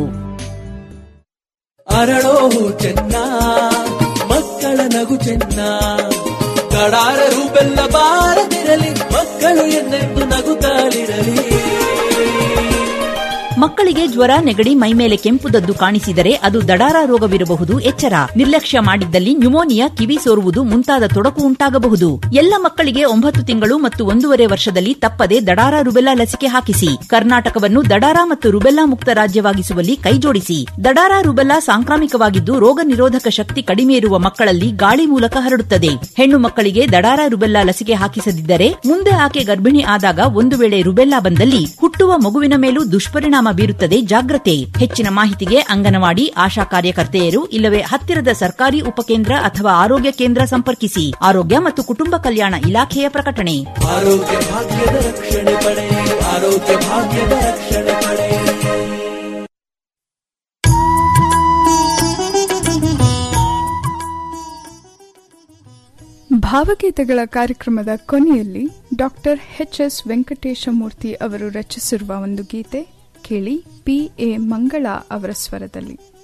ಅರಳೋ ಚೆನ್ನ ಮಕ್ಕಳ ನಗು ಚೆನ್ನ ಕಡಾರರು ಬೆಲ್ಲ ಬಾರದಿರಲಿ ಮಕ್ಕಳು ಎನ್ನೆಂದು ನಗುತ್ತಾಳಿರಲಿ ಮಕ್ಕಳಿಗೆ ಜ್ವರ ನೆಗಡಿ ಮೈಮೇಲೆ ಕೆಂಪುದದ್ದು ಕಾಣಿಸಿದರೆ ಅದು ದಡಾರ ರೋಗವಿರಬಹುದು ಎಚ್ಚರ ನಿರ್ಲಕ್ಷ್ಯ ಮಾಡಿದ್ದಲ್ಲಿ ನ್ಯುಮೋನಿಯಾ ಕಿವಿ ಸೋರುವುದು ಮುಂತಾದ ತೊಡಕು ಉಂಟಾಗಬಹುದು ಎಲ್ಲ ಮಕ್ಕಳಿಗೆ ಒಂಬತ್ತು ತಿಂಗಳು ಮತ್ತು ಒಂದೂವರೆ ವರ್ಷದಲ್ಲಿ ತಪ್ಪದೆ ದಡಾರ ರುಬೆಲ್ಲಾ ಲಸಿಕೆ ಹಾಕಿಸಿ ಕರ್ನಾಟಕವನ್ನು ದಡಾರ ಮತ್ತು ರುಬೆಲ್ಲಾ ಮುಕ್ತ ರಾಜ್ಯವಾಗಿಸುವಲ್ಲಿ ಕೈಜೋಡಿಸಿ ದಡಾರ ರುಬೆಲ್ಲಾ ಸಾಂಕ್ರಾಮಿಕವಾಗಿದ್ದು ರೋಗ ನಿರೋಧಕ ಶಕ್ತಿ ಕಡಿಮೆ ಇರುವ ಮಕ್ಕಳಲ್ಲಿ ಗಾಳಿ ಮೂಲಕ ಹರಡುತ್ತದೆ ಹೆಣ್ಣು ಮಕ್ಕಳಿಗೆ ದಡಾರ ರುಬೆಲ್ಲಾ ಲಸಿಕೆ ಹಾಕಿಸದಿದ್ದರೆ ಮುಂದೆ ಆಕೆ ಗರ್ಭಿಣಿ ಆದಾಗ ಒಂದು ವೇಳೆ ರುಬೆಲ್ಲಾ ಬಂದಲ್ಲಿ ಹುಟ್ಟುವ ಮಗುವಿನ ಮೇಲೂ ದುಷ್ಪರಿಣಾಮ ಬೀರುತ್ತದೆ ಜಾಗ್ರತೆ ಹೆಚ್ಚಿನ ಮಾಹಿತಿಗೆ ಅಂಗನವಾಡಿ ಆಶಾ ಕಾರ್ಯಕರ್ತೆಯರು ಇಲ್ಲವೇ ಹತ್ತಿರದ ಸರ್ಕಾರಿ ಉಪಕೇಂದ್ರ ಅಥವಾ ಆರೋಗ್ಯ ಕೇಂದ್ರ ಸಂಪರ್ಕಿಸಿ ಆರೋಗ್ಯ ಮತ್ತು ಕುಟುಂಬ ಕಲ್ಯಾಣ ಇಲಾಖೆಯ ಪ್ರಕಟಣೆ ಆರೋಗ್ಯ ಭಾಗ್ಯದ ರಕ್ಷಣೆ ಪಡೆ ಆರೋಗ್ಯ ಭಾಗ್ಯದ ರಕ್ಷಣೆ ಪಡೆ ಭಾವಗೀತೆಗಳ ಕಾರ್ಯಕ್ರಮದ ಕೊನೆಯಲ್ಲಿ ಡಾಕ್ಟರ್ ಎಚ್ ಎಸ್ ವೆಂಕಟೇಶಮೂರ್ತಿ ಅವರು ರಚಿಸಿರುವ ಒಂದು ಗೀತೆ ಕೇಳಿ ಪಿ ಎ ಮಂಗಳ ಅವರ ಸ್ವರದಲ್ಲಿ